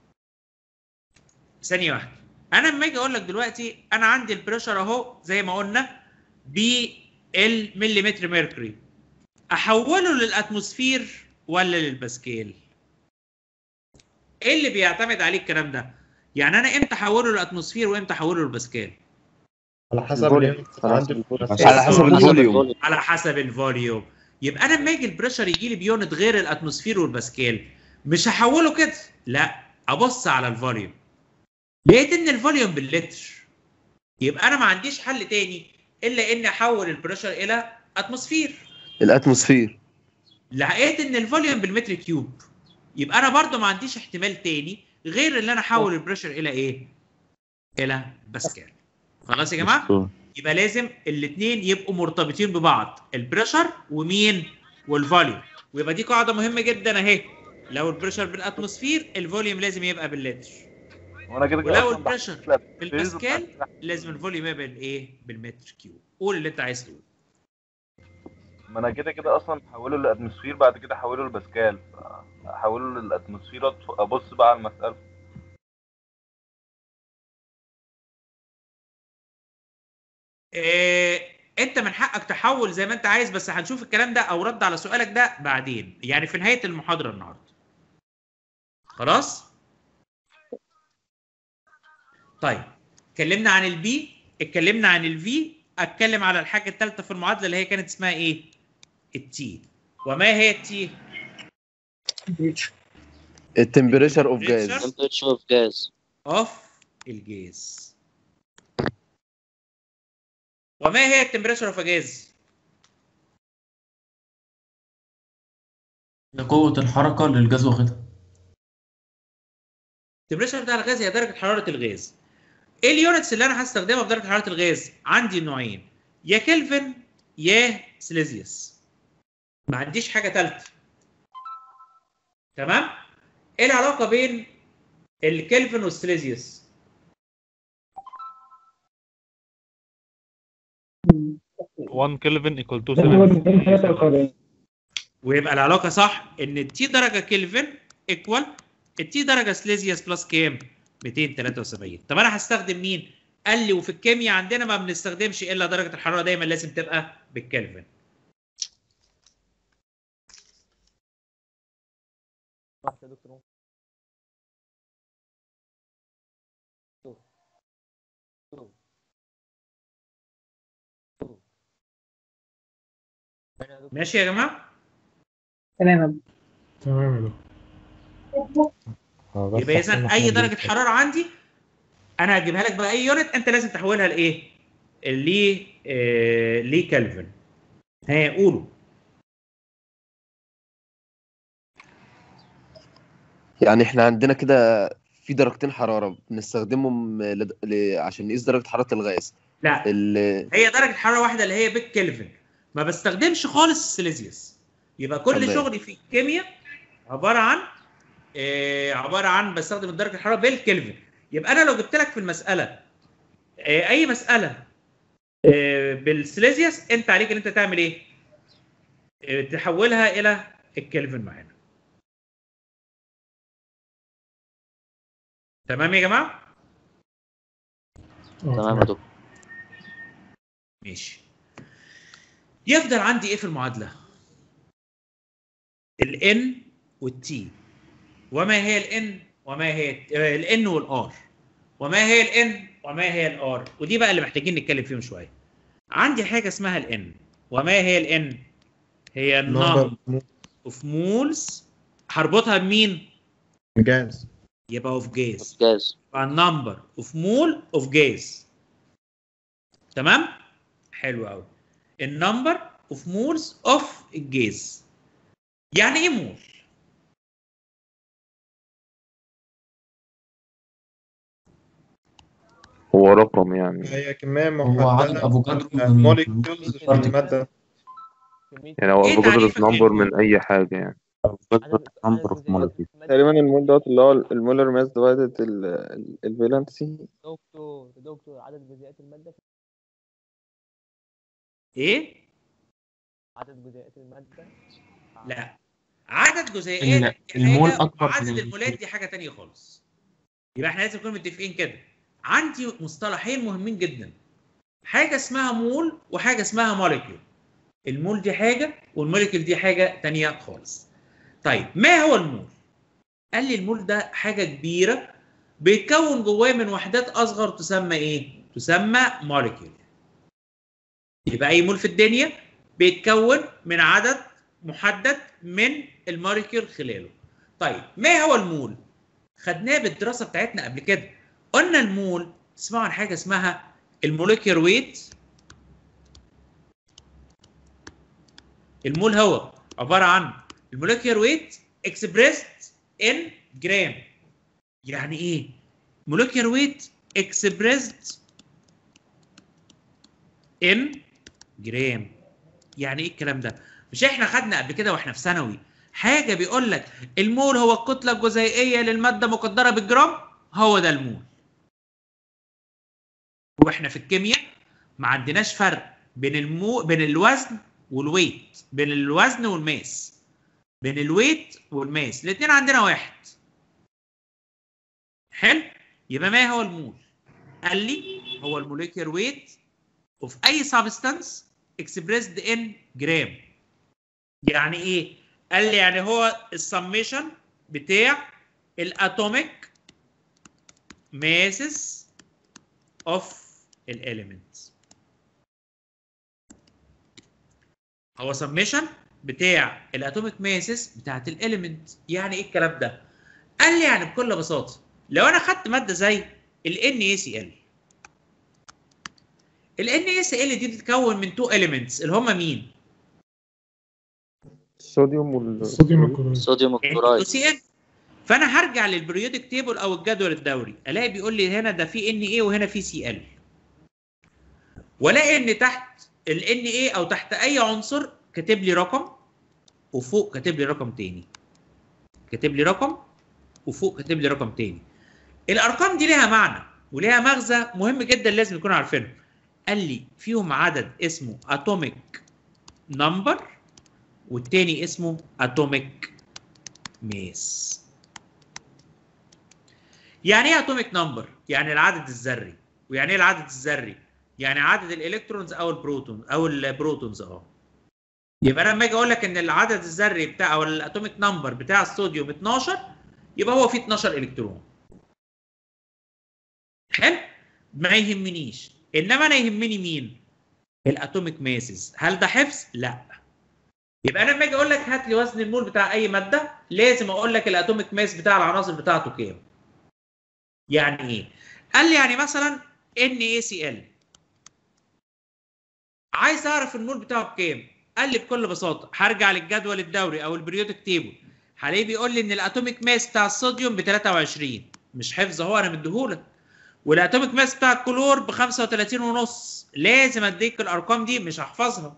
ثانيه واحده انا لما اجي اقول لك دلوقتي انا عندي البريشر اهو زي ما قلنا بالمليمتر ميركوري احوله للاتموسفير ولا للباسكال ايه اللي بيعتمد عليه الكلام ده يعني انا امتى احوله للاتموسفير وامتى احوله للباسكال على حسب الفوليوم. اليونت على عندي حسب على حسب الفوليوم على حسب الفوليوم يبقى انا لما يجي البريشر يجي لي بيونت غير الاتموسفير والباسكال مش هحوله كده لا ابص على الفوليوم لقيت ان الفوليوم باللتر يبقى انا ما عنديش حل تاني الا اني احول البريشر الى اتموسفير الاتموسفير لقيت ان الفوليوم بالمتر كيوب يبقى انا برضو ما عنديش احتمال تاني غير ان انا احول البريشر الى ايه الى باسكال خلاص يا جماعه يبقى لازم الاثنين يبقوا مرتبطين ببعض البريشر ومين والفوليوم ويبقى دي قاعده مهمه جدا اهي لو البريشر بالاتموسفير الفوليوم لازم يبقى باللتر وانا كده كده ولو أصلاً البريشر بحسب بالباسكال لازم الفوليوم يبقى بالايه بالمتر كيوب قول اللي انت عايز تقوله ما انا كده كده اصلا هحوله للاتموسفير بعد كده احوله لباسكال احوله للاتموسفير وأدف- ابص بقى على المساله إيه انت من حقك تحول زي ما انت عايز بس هنشوف الكلام ده او رد على سؤالك ده بعدين يعني في نهايه المحاضره النهارده خلاص طيب اتكلمنا عن البي اتكلمنا عن الفي اتكلم على الحاجه الثالثه في المعادله اللي هي كانت اسمها ايه التي وما هي التي التمبريتشر اوف جاز temperature of gas اوف الجاز وما هي التمبريتشر اوف جاز ده قوة الحركة اللي الجاز واخدها التمبريتشر بتاع الغاز هي درجه حراره الغاز ايه اليونتس اللي انا هستخدمها في درجه حراره الغاز عندي نوعين يا كلفن يا سيليزيوس ما عنديش حاجه ثالثه تمام ايه العلاقه بين الكلفن والسيليزيوس 1 كلفن equal to 7 ويبقى العلاقه صح ان التي درجه كلفن ايكوال التي درجه سليزيوس بلس كام 273 طب انا هستخدم مين قال لي وفي الكيمياء عندنا ما بنستخدمش الا درجه الحراره دايما لازم تبقى بالكلفن يا دكتور ماشي يا جماعه تمام تمام يا دكتور يبقى اذا اي درجه حراره عندي انا هجيبها لك بقى اي يونت انت لازم تحولها لايه؟ ل آه لكلفن ها قولوا يعني احنا عندنا كده في درجتين حرارة بنستخدمهم لد... ل... عشان نقيس درجة حرارة الغاز لا ال... هي درجه حراره واحده اللي هي بالكلفن ما بستخدمش خالص السيليزيوس يبقى كل تمام. شغلي في الكيمياء عباره عن آه عباره عن بستخدم درجه الحراره بالكلفن يبقى انا لو جبت لك في المساله آه اي مساله آه بالسيليزيوس انت عليك ان انت تعمل ايه؟ آه تحولها الى الكلفن معانا تمام يا جماعه؟ تمام يا دكتور ماشي يفضل عندي ايه في المعادله الان والتي وما هي الان وما هي الان والار وما هي الان وما هي الار ودي بقى اللي محتاجين نتكلم فيهم شويه عندي حاجه اسمها الان وما هي الان هي النمبر اوف مولز هربطها بمين جاز يبقى اوف جاز جاز يبقى النمبر اوف مول اوف جاز تمام حلو قوي النمبر اوف مولز اوف الجاز يعني ايه مول هو رقم يعني هي كمية هو عدد محددة افوكادرو من الموليكيولز في المادة يعني هو إيه افوكادروس تعريفك نمبر للمول؟ من اي حاجه يعني نمبر اوف مولكيول تقريبا المول دوت اللي هو المولر ماس ديفايدد الفالنسي دكتور دكتور عدد جزيئات المادة في ايه عدد جزيئات المادة لا عدد جزيئات ال- المول حاجة أكبر وعدد من المولات دي حاجه تانية خالص يبقى احنا لازم نكون متفقين كده عندي مصطلحين مهمين جدا حاجه اسمها مول وحاجه اسمها موليكيول المول دي حاجه والموليكيول دي حاجه تانية خالص طيب ما هو المول قال لي المول ده حاجه كبيره بيتكون جواه من وحدات اصغر تسمى ايه تسمى موليكيول يبقى اي مول في الدنيا بيتكون من عدد محدد من الموليكيول خلاله طيب ما هو المول خدناه بالدراسه بتاعتنا قبل كده قلنا المول تسمعوا عن حاجه اسمها الموليكيول ويت المول هو عباره عن الموليكيول ويت اكسبريسد ان جرام يعني ايه موليكيول ويت اكسبريسد ان جرام يعني ايه الكلام ده مش احنا خدنا قبل كده واحنا في ثانوي حاجه بيقول لك المول هو الكتله الجزيئيه للماده مقدره بالجرام هو ده المول واحنا في الكيمياء ما عندناش فرق بين المو بين الوزن والويت بين الوزن والماس بين الويت والماس الاثنين عندنا واحد حلو يبقى ما هو المول قال لي هو الموليكيول ويت اوف اي سبستانس اكسبريسد ان جرام يعني ايه قال لي يعني هو السميشن بتاع الاتوميك ماسس اوف الاليمنتس هو سميشن بتاع الاتوميك ماسس بتاعت الاليمنت يعني ايه الكلام ده قال لي يعني بكل بساطه لو انا خدت ماده زي ال NaCl ال NaCl دي بتتكون من تو elements اللي هم مين الصوديوم وال الصوديوم الكلورايد صوديوم الكلورايد سي ان فانا هرجع للبريودك تيبل او الجدول الدوري الاقي بيقول لي هنا ده في ان اي وهنا في سي ال والاقي ان تحت الان اي او تحت اي عنصر كاتب لي رقم وفوق كاتب لي رقم تاني كاتب لي رقم وفوق كاتب لي رقم تاني الارقام دي ليها معنى وليها مغزى مهم جدا لازم نكون عارفينه قال لي فيهم عدد اسمه اتوميك نمبر والتاني اسمه اتوميك ماس يعني ايه اتوميك نمبر يعني العدد الذري ويعني ايه العدد الذري يعني عدد الالكترونز او البروتون او البروتونز اه يبقى انا لما اجي اقول لك ان العدد الذري بتاع او الاتوميك نمبر بتاع الصوديوم 12 يبقى هو فيه 12 الكترون حلو ما يهمنيش انما انا يهمني مين الاتوميك ماسز هل ده حفظ لا يبقى انا لما اجي اقول لك هات لي وزن المول بتاع اي ماده لازم اقول لك الاتوميك ماس بتاع العناصر بتاعته كام يعني ايه قال لي يعني مثلا NaCl عايز اعرف المول بتاعه بكام قال لي بكل بساطه هرجع للجدول الدوري او البريودك تيبل هلاقيه بيقول لي ان الاتوميك ماس بتاع الصوديوم ب 23 مش حفظ اهو انا مديهولك والاتوميك ماس بتاع الكلور ب 35 ونص لازم اديك الارقام دي مش هحفظها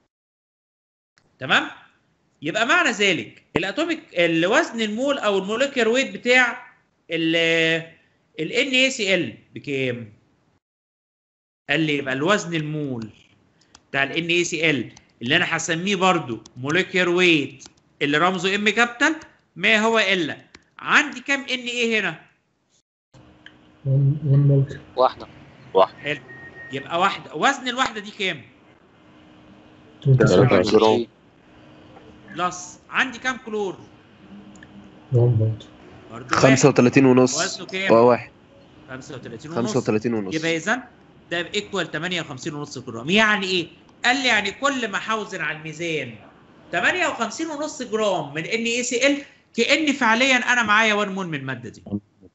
تمام يبقى معنى ذلك الاتوميك الوزن المول او الموليكيولر ويت بتاع ال ال NaCl بكام؟ قال لي يبقى الوزن المول بتاع ال NaCl اللي انا هسميه برضو موليكيولر ويت اللي رمزه ام كابيتال ما هو الا عندي كام ان ايه هنا؟ 1 مولكيول واحدة واحدة حلو يبقى واحدة وزن الواحدة دي كام؟ 29 بلس عندي كام كلور؟ 1 برضه برضو واحد. 35 ونص وزنه كام؟ وواحد 35 ونص 35 ونص يبقى اذا ده ايكوال 58 ونص جرام يعني ايه؟ قال لي يعني كل ما هوزن على الميزان 58 ونص جرام من ان اي سي ال كان فعليا انا معايا 1 مول من الماده دي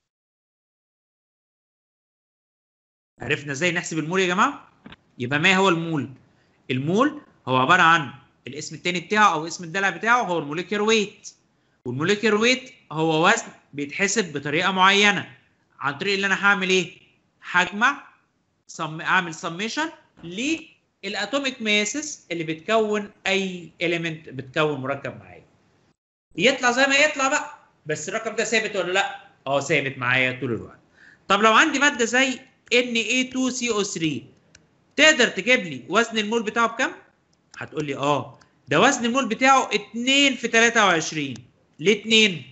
عرفنا ازاي نحسب المول يا جماعه يبقى ما هو المول المول هو عباره عن الاسم الثاني بتاعه او اسم الدلع بتاعه هو الموليكيولر ويت والموليكيولر ويت هو وزن بيتحسب بطريقه معينه عن طريق اللي انا هعمل ايه هجمع صم... اعمل سميشن للاتوميك ماسس اللي بتكون اي اليمنت بتكون مركب معايا يطلع زي ما يطلع بقى بس الرقم ده ثابت ولا لا اه ثابت معايا طول الوقت طب لو عندي ماده زي Na2CO3 تقدر تجيب لي وزن المول بتاعه بكام هتقول لي اه ده وزن المول بتاعه 2 في 23 ليه 2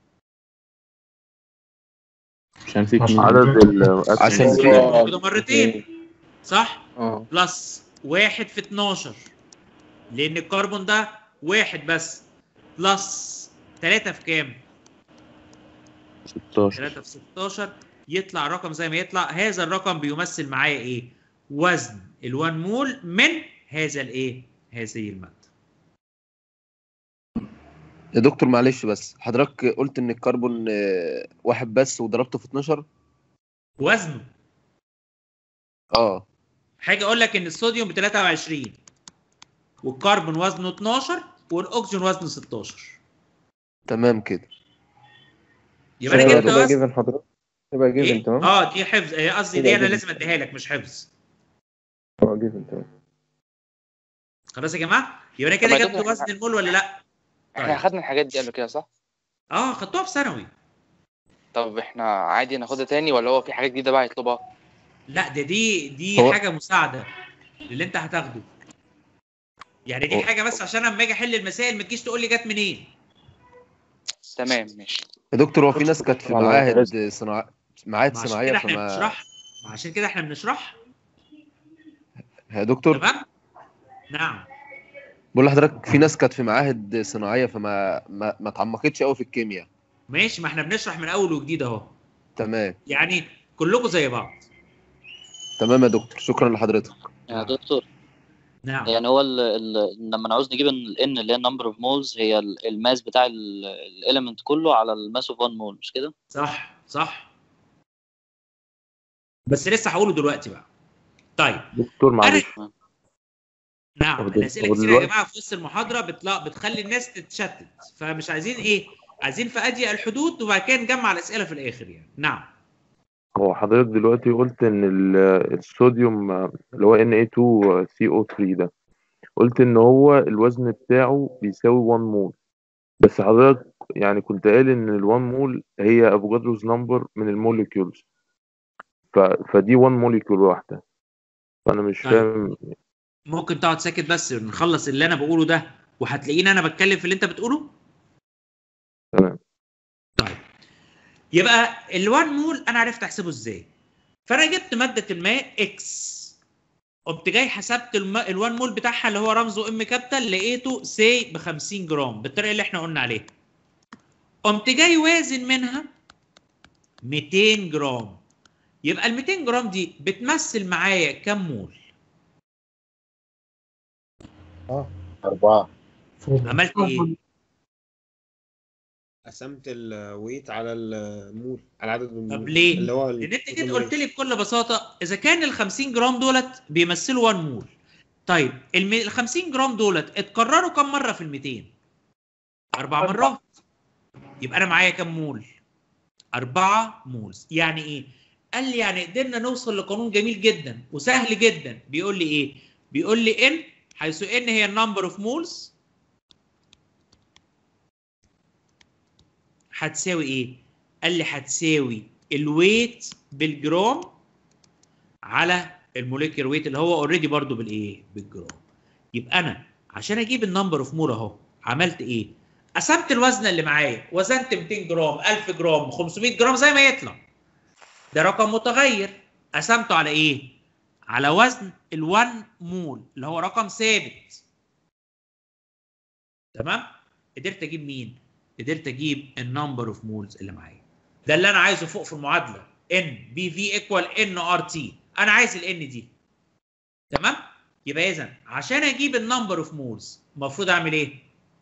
عشان في اتنين عدد ال عشان في موجوده مرتين صح اه بلس 1 في 12 لان الكربون ده واحد بس بلس 3 في كام 16 3 في 16 يطلع رقم زي ما يطلع هذا الرقم بيمثل معايا ايه وزن ال1 مول من هذا الايه هذه الماده يا دكتور معلش بس حضرتك قلت ان الكربون آه، واحد بس وضربته في 12 وزنه اه حاجه اقول لك ان الصوديوم ب 23 والكربون وزنه 12 والاكسجين وزنه 16 تمام كده يبقى انا شكرا جبت يا تبقى وزن جيفن حضرتك تبقى جيفن ايه تمام اه دي حفظ آه، قصدي دي يبقى انا جيفن. لازم اديها لك مش حفظ اه جيفن تمام خلاص يا جماعه يبقى انا كده طب يا جبت دكتور، وزن المول ولا لا احنا طيب. اخدنا الحاجات دي قبل كده صح؟ اه خدتوها في ثانوي طب احنا عادي ناخدها تاني ولا هو في حاجات جديدة بقى يطلبها؟ لا ده دي دي هو- حاجه مساعده للي انت هتاخده يعني دي هو- حاجه بس عشان لما اجي احل المسائل ما تجيش تقول لي جت منين تمام ماشي يا دكتور هو في ناس كانت في على معاهد رزق. صناعة معاهد ما عشان صناعية كده احنا فما بنشرح ما عشان كده احنا بنشرح يا دكتور تمام نعم بقول لحضرتك في ناس كانت في معاهد صناعية فما ما, ما اتعمقتش قوي في الكيمياء ماشي ما احنا بنشرح من اول وجديد اهو تمام يعني كلكم زي بعض تمام يا دكتور شكرا لحضرتك يا دكتور نعم يعني هو ال ال لما نعوز نجيب ال N اللي هي number of moles هي ال- الماس بتاع الاليمنت كله على الماس of 1 mole مش كده؟ صح صح بس لسه هقوله دلوقتي بقى طيب دكتور معلش نعم طب دل- الاسئله طب كتير يا دلوقتي- جماعه في وسط المحاضره بتلا... بتخلي الناس تتشتت فمش عايزين ايه عايزين في اضيق الحدود وبعد كده نجمع الاسئله في الاخر يعني نعم هو حضرتك دلوقتي قلت ان ال- الصوديوم آه، اللي هو Na2CO3 ده قلت ان هو الوزن بتاعه بيساوي 1 مول بس حضرتك يعني كنت قايل ان ال 1 مول هي افوكادروز نمبر من الموليكيولز ف... فدي 1 موليكيول واحده فانا مش طيب. فاهم ممكن تقعد ساكت بس نخلص اللي انا بقوله ده وهتلاقيني انا بتكلم في اللي انت بتقوله تمام طيب يبقى ال1 مول انا عرفت احسبه ازاي فانا جبت ماده الماء اكس قمت جاي حسبت الم... ال1 مول بتاعها اللي هو رمزه ام كابيتال لقيته سي ب 50 جرام بالطريقه اللي احنا قلنا عليها قمت جاي وازن منها 200 جرام يبقى ال 200 جرام دي بتمثل معايا كام مول اه أربعة عملت ايه قسمت الويت على المول على عدد المول طب ليه؟ اللي هو لان انت جيت قلت لي بكل بساطه اذا كان ال 50 جرام دولت بيمثلوا 1 مول طيب ال 50 جرام دولت اتكرروا كم مره في ال 200 اربع مرات يبقى انا معايا كم مول أربعة مولز يعني ايه قال لي يعني قدرنا نوصل لقانون جميل جدا وسهل جدا بيقول لي ايه بيقول لي ان حيث ان هي النمبر اوف مولز هتساوي ايه قال لي هتساوي الويت بالجرام على الموليكيولر ويت اللي هو اوريدي برضو بالايه بالجرام يبقى انا عشان اجيب النمبر اوف مول اهو عملت ايه قسمت الوزن اللي معايا وزنت 200 جرام 1000 جرام 500 جرام زي ما يطلع ده رقم متغير قسمته على ايه على وزن ال1 مول اللي هو رقم ثابت تمام قدرت اجيب مين قدرت اجيب النمبر اوف مولز اللي معايا ده اللي انا عايزه فوق في المعادله ان بي في ايكوال ان ار تي انا عايز الان دي تمام يبقى اذا عشان اجيب النمبر اوف مولز المفروض اعمل ايه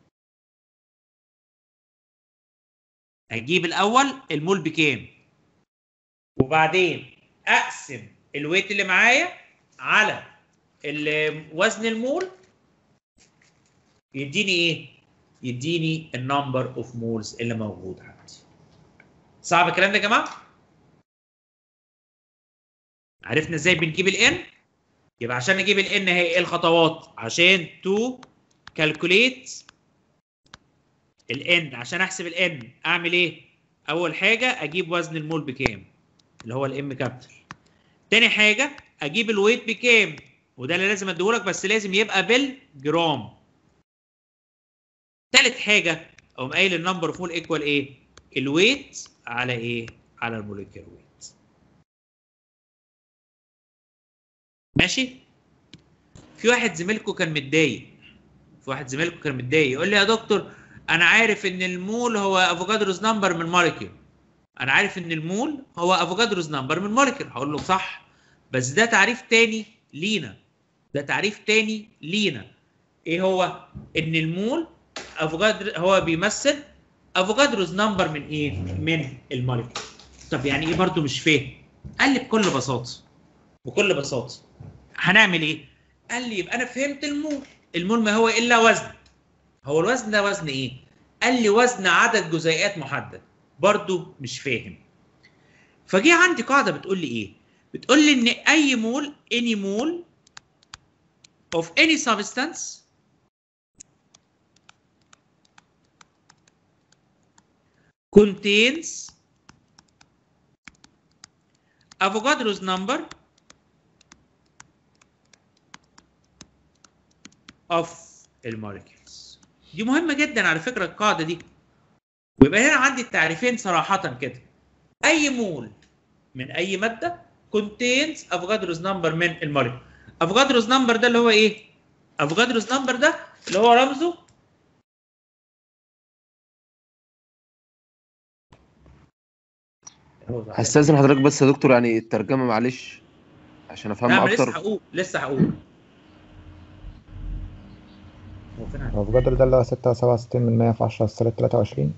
اجيب الاول المول بكام وبعدين اقسم الويت اللي معايا على ال- وزن المول يديني ايه يديني النمبر اوف مولز اللي موجود عندي صعب الكلام ده يا جماعه عرفنا ازاي بنجيب الان يبقى عشان نجيب الان هي ايه الخطوات عشان تو كالكوليت الان عشان احسب الان اعمل ايه اول حاجه اجيب وزن المول بكام اللي هو الام كابيتال تاني حاجه اجيب الويت بكام وده اللي لازم اديهولك بس لازم يبقى بالجرام تالت حاجه اقوم قايل النمبر اوف مول ايكوال ايه الويت على ايه على الموليكيولر ويت ماشي في واحد زميلكم كان متضايق في واحد زميلكم كان متضايق يقول لي يا دكتور انا عارف ان المول هو افوكادروز نمبر من موليكيول انا عارف ان المول هو افوكادروز نمبر من موليكيول هقول له صح بس ده تعريف تاني لينا ده تعريف تاني لينا ايه هو ان المول افوكادرو هو بيمثل افوكادروز نمبر من ايه من الموليكيول طب يعني ايه برضو مش فاهم قال لي بكل بساطه بكل بساطه هنعمل ايه قال لي يبقى انا فهمت المول المول ما هو الا وزن هو الوزن ده وزن ايه قال لي وزن عدد جزيئات محدد برضو مش فاهم فجي عندي قاعده بتقول لي ايه بتقول لي ان اي مول any mole of any substance contains Avogadro's number of الموليكيولز دي مهمة جدا على فكرة القاعدة دي ويبقى هنا عندي التعريفين صراحة كده أي مول من أي مادة contains Avogadro's number من الموليكيول Avogadro's number ده اللي هو إيه؟ Avogadro's number ده اللي هو رمزه هستأذن حضرتك بس يا دكتور يعني الترجمة معلش عشان لا افهمها ما لسه اكتر هقول لسه هقول هو فين هو بجد ده اللي هو ستة وسبعة وستين من مية في عشرة سالب تلاتة وعشرين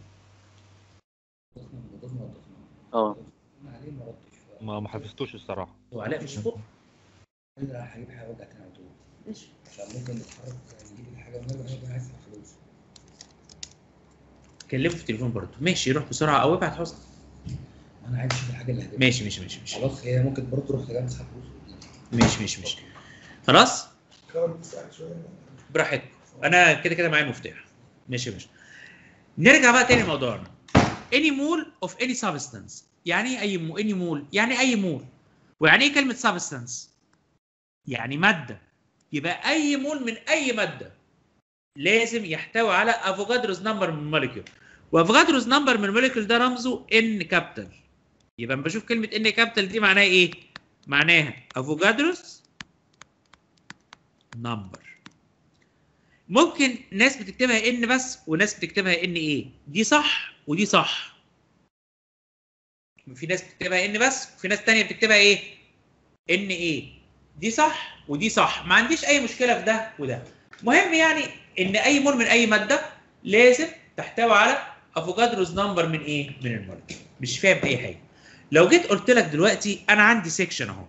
اه ما ما حفظتوش الصراحه هو علاء مش فوق لا هجيب حاجه وجع تاني على طول ماشي عشان ممكن نتحرك نجيب الحاجه ونرجع نبقى عايز فلوس كلمه في التليفون برضه ماشي روح بسرعه او ابعت حسن انا عايز اشوف الحاجه اللي هتبقى ماشي ماشي ماشي ماشي خلاص هي ممكن برضه تروح تجمع تسحب فلوس ماشي ماشي ماشي خلاص براحتكم انا كده كده معايا المفتاح ماشي يا باشا نرجع بقى تاني لموضوعنا any mole of any substance يعني ايه اي مو any mole يعني اي مول ويعني ايه كلمه substance يعني ماده يبقى اي مول من اي ماده لازم يحتوي على افوكادروز نمبر من الموليكيول وافوكادروز نمبر من الموليكيول ده رمزه ان كابيتال يبقى لما بشوف كلمه ان كابيتال دي معناها ايه معناها افوكادروز نمبر ممكن ناس بتكتبها ان بس وناس بتكتبها ان ايه دي صح ودي صح في ناس بتكتبها ان بس وفي ناس تانية بتكتبها ايه ان ايه دي صح ودي صح ما عنديش اي مشكله في ده وده مهم يعني ان اي مول من اي ماده لازم تحتوي على افوكادروز نمبر من ايه من المولكيول مش فاهم اي حاجه لو جيت قلت لك دلوقتي انا عندي سيكشن اهو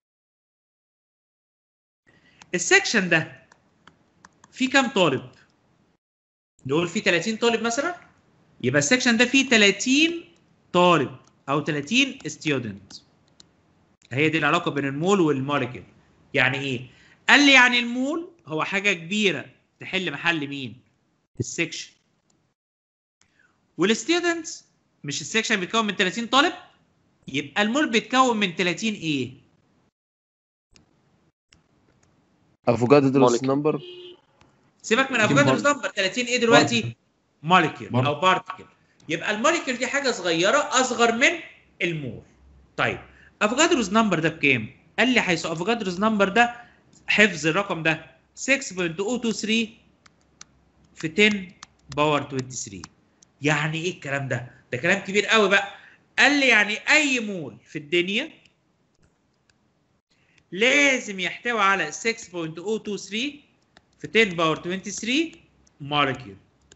السيكشن ده فيه كام طالب نقول فيه 30 طالب مثلا يبقى السيكشن ده فيه 30 طالب او 30 ستودنت هي دي العلاقه بين المول والموليكيول يعني ايه قال لي يعني المول هو حاجه كبيره تحل محل مين السكشن والستودنتس مش السكشن بيتكون من 30 طالب يبقى المول بيتكون من 30 ايه افوكادو نمبر سيبك من 30 افوكادروس بارت- نمبر 30 ايه دلوقتي موليكيول او بارتكل يبقى الموليكيول دي حاجه صغيره اصغر من المول طيب افوكادروس نمبر ده بكام قال لي حيث افوكادروس نمبر ده حفظ الرقم ده 6.023 في 10 باور 23 يعني ايه الكلام ده ده كلام كبير قوي بقى قال لي يعني اي مول في الدنيا لازم يحتوي على 6.023 في 10 باور 23 مولكيول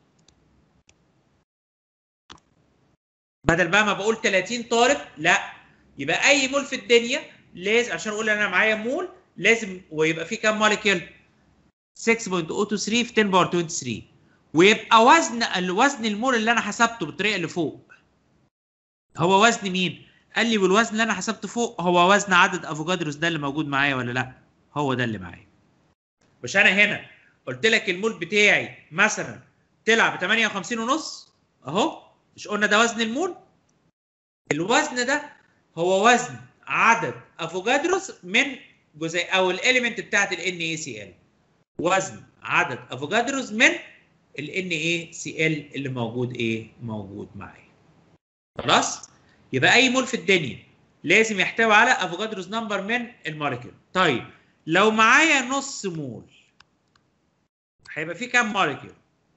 بدل بقى ما بقول 30 طالب لا يبقى اي مول في الدنيا لازم عشان اقول انا معايا مول لازم ويبقى فيه كام مولكيول 6.023 في 10 باور 23 ويبقى وزن الوزن المول اللي انا حسبته بالطريقه اللي فوق هو وزن مين قال لي والوزن اللي انا حسبته فوق هو وزن عدد افوكادروس ده اللي موجود معايا ولا لا هو ده اللي معايا مش انا هنا قلت لك المول بتاعي مثلا طلع ب 58 ونص اهو مش قلنا ده وزن المول الوزن ده هو وزن عدد افوكادروس من جزيء او الاليمنت بتاعت ال NaCl وزن عدد افوكادروس من ال NaCl اللي موجود ايه موجود معايا خلاص يبقى اي مول في الدنيا لازم يحتوي على افوكادروس نمبر من الموليكيول طيب لو معايا نص مول هيبقى فيه كام موليكيول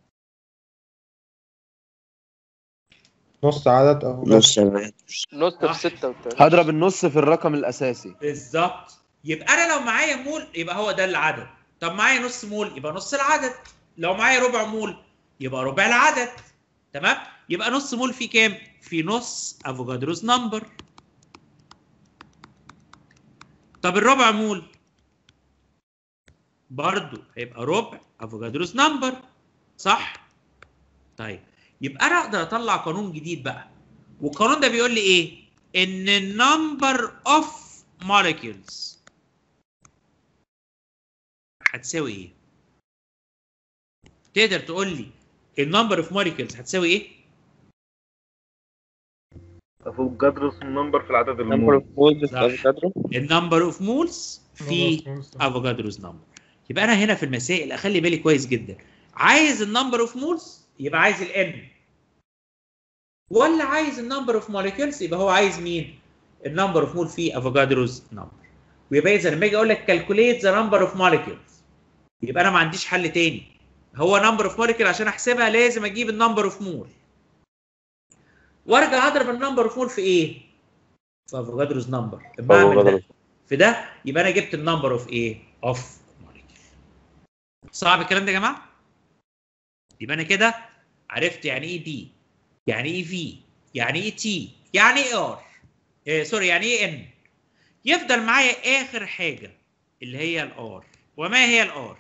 نص عدد أو نص نص في ستة وتلاتين هضرب النص في الرقم الاساسي بالظبط يبقى انا لو معايا مول يبقى هو ده العدد طب معايا نص مول يبقى نص العدد لو معايا ربع مول يبقى ربع العدد تمام يبقى نص مول في كام في نص افوكادروس نمبر طب الربع مول برضو هيبقى ربع افوكادروس نمبر صح طيب يبقى انا اقدر اطلع قانون جديد بقى والقانون ده بيقول لي ايه ان النمبر اوف molecules هتساوي ايه تقدر تقول لي النمبر اوف molecules هتساوي ايه افوكادروس نمبر في العدد number المول of moles صح. في افوكادرو النمبر اوف مولز في افوكادروز نمبر يبقى انا هنا في المسائل اخلي بالي كويس جدا عايز النمبر اوف مولز يبقى عايز الان ولا عايز النمبر اوف موليكيولز يبقى هو عايز مين النمبر اوف مول في افوكادروز نمبر ويبقى اذا لما اجي اقول لك كالكوليت ذا نمبر اوف موليكيولز يبقى انا ما عنديش حل تاني هو نمبر اوف موليكيول عشان احسبها لازم اجيب النمبر اوف مول وارجع اضرب النمبر اوف مول في ايه في افوكادروز نمبر لما اعمل ده في ده يبقى انا جبت النمبر اوف ايه اوف صعب الكلام ده يا جماعه يبقى انا كده عرفت يعني ايه بي يعني ايه في يعني ايه تي يعني ايه ار إيه سوري يعني ايه ان يفضل معايا اخر حاجه اللي هي الار وما هي الار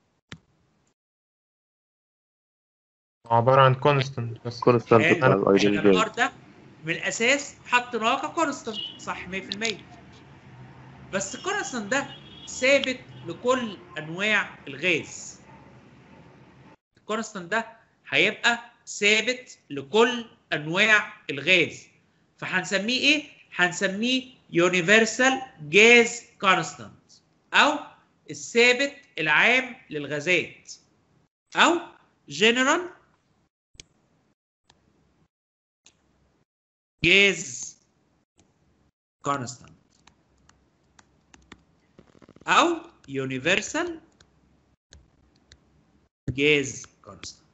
عبارة عن كونستنت بس كونستانت بتاع حلو الايديال احنا الار جاز ده من الاساس حطيناه ككونستنت صح 100% بس الكونستنت ده ثابت لكل انواع الغاز الكونستنت ده هيبقى ثابت لكل انواع الغاز فهنسميه ايه هنسميه يونيفرسال جاز كونستنت او الثابت العام للغازات او جنرال جاز كونستانت او يونيفرسال جاز كونستانت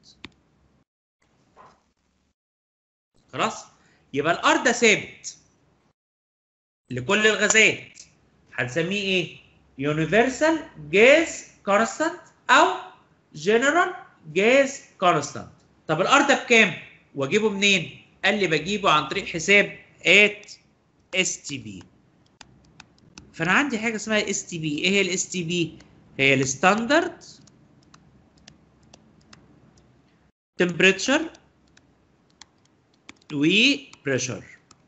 خلاص يبقى الار ده ثابت لكل الغازات هنسميه ايه يونيفرسال جاز كونستانت او جنرال جاز كونستانت طب الار ده بكام واجيبه منين قال لي بجيبه عن طريق حساب ات اس تي بي فانا عندي حاجه اسمها اس تي بي ايه هي الاس تي بي هي الستاندرد temperature و pressure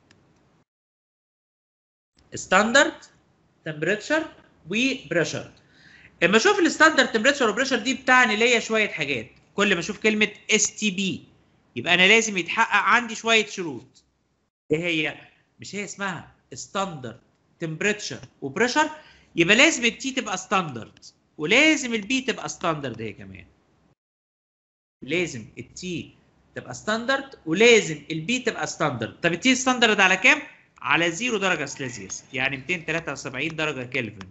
ستاندرد temperature و pressure اما اشوف الستاندرد temperature وبريشر دي بتعني ليا شويه حاجات كل ما اشوف كلمه اس تي بي يبقى انا لازم يتحقق عندي شويه شروط ايه هي مش هي اسمها ستاندرد تمبريتشر وبريشر يبقى لازم التي تبقى ستاندرد ولازم البي تبقى ستاندرد هي كمان لازم التي تبقى ستاندرد ولازم البي تبقى ستاندرد طب التي ستاندرد على كام على 0 درجه سليزيوس يعني 273 درجه كلفن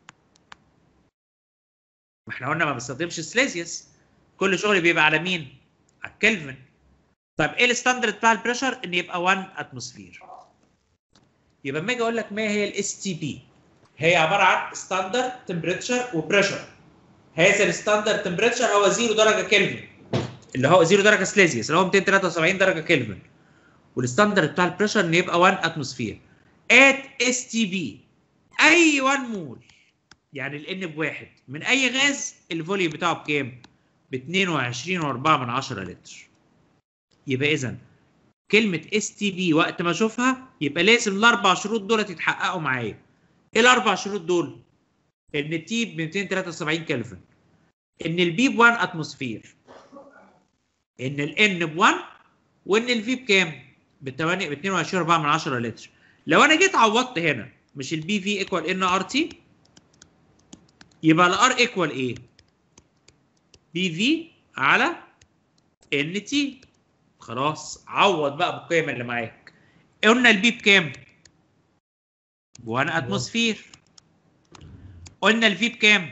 ما احنا قلنا ما بنستخدمش سليزيوس كل شغلي بيبقى على مين على الكلفن طيب ايه الستاندرد بتاع البريشر ان يبقى 1 اتموسفير يبقى لما اجي اقول لك ما هي الاس تي بي هي عباره عن ستاندرد تمبريتشر وبريشر هذا الستاندرد تمبريتشر هو 0 درجه كلفن اللي هو 0 درجه سليزيوس اللي هو 273 درجه كلفن والستاندرد بتاع البريشر ان يبقى 1 اتموسفير ات اس تي بي اي 1 مول يعني الان بواحد من اي غاز الفوليوم بتاعه بكام؟ ب 22.4 لتر يبقى اذا كلمه اس تي بي وقت ما اشوفها يبقى لازم الاربع شروط دول يتحققوا معايا ايه الاربع شروط دول ان التي ب 273 كلفن ان البي ب 1 اتموسفير ان الان ب 1 وان الفي بكام ب 8 ب 22.4 لتر لو انا جيت عوضت هنا مش البي في ايكوال ان ار تي يبقى الار ايكوال ايه بي في على ان تي خلاص عوض بقى بالقيم اللي معاك قلنا البي بكام؟ ب 1 اتموسفير قلنا الفي بكام؟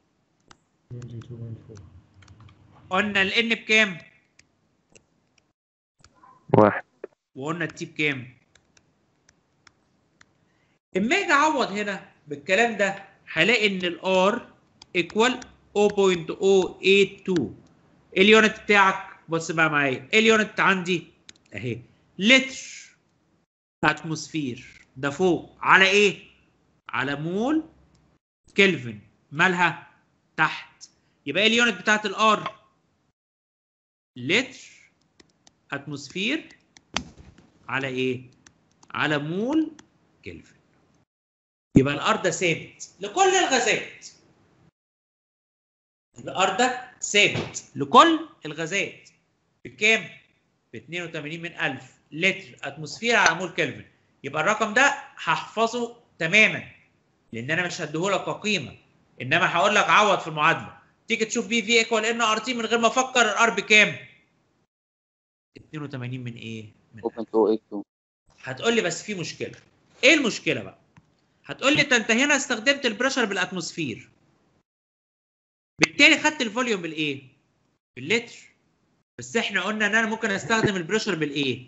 قلنا الان بكام؟ واحد وقلنا التي بكام؟ اما اجي اعوض هنا بالكلام ده هلاقي ان الار ايكوال 0.082 اليونت بتاعك بص بقى معايا ايه اليونت عندي اهي لتر اتموسفير ده فوق على ايه على مول كلفن مالها تحت يبقى ايه اليونت بتاعت الار لتر اتموسفير على ايه على مول كلفن يبقى الار ده ثابت لكل الغازات الار ده ثابت لكل الغازات بكام؟ ب 82 من 1000 لتر اتموسفير على مول كلفن يبقى الرقم ده هحفظه تماما لان انا مش هديهولك كقيمه انما هقول لك عوض في المعادله تيجي تشوف بي في ايكوال ان ار تي من غير ما افكر الار بكام؟ 82 من ايه؟ من 0.082 هتقول لي بس في مشكله ايه المشكله بقى؟ هتقول لي انت هنا استخدمت البريشر بالاتموسفير بالتالي خدت الفوليوم بالايه؟ باللتر بس احنا قلنا ان انا ممكن استخدم البريشر بالايه؟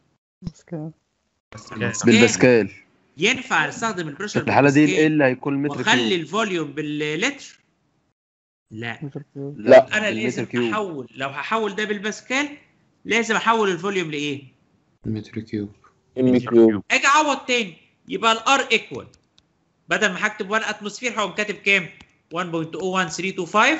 بالباسكال ينفع استخدم البريشر في الحالة دي بالباسكال ال هيكون متر واخلي كيوب الفوليوم باللتر؟ لا لا انا بالمتر لازم كيوب احول لو هحول ده بالباسكال لازم احول الفوليوم لايه؟ متر كيوب ام كيوب اجي اعوض تاني يبقى الار ايكوال بدل ما هكتب 1 اتموسفير هقوم كاتب كام؟ 1.01325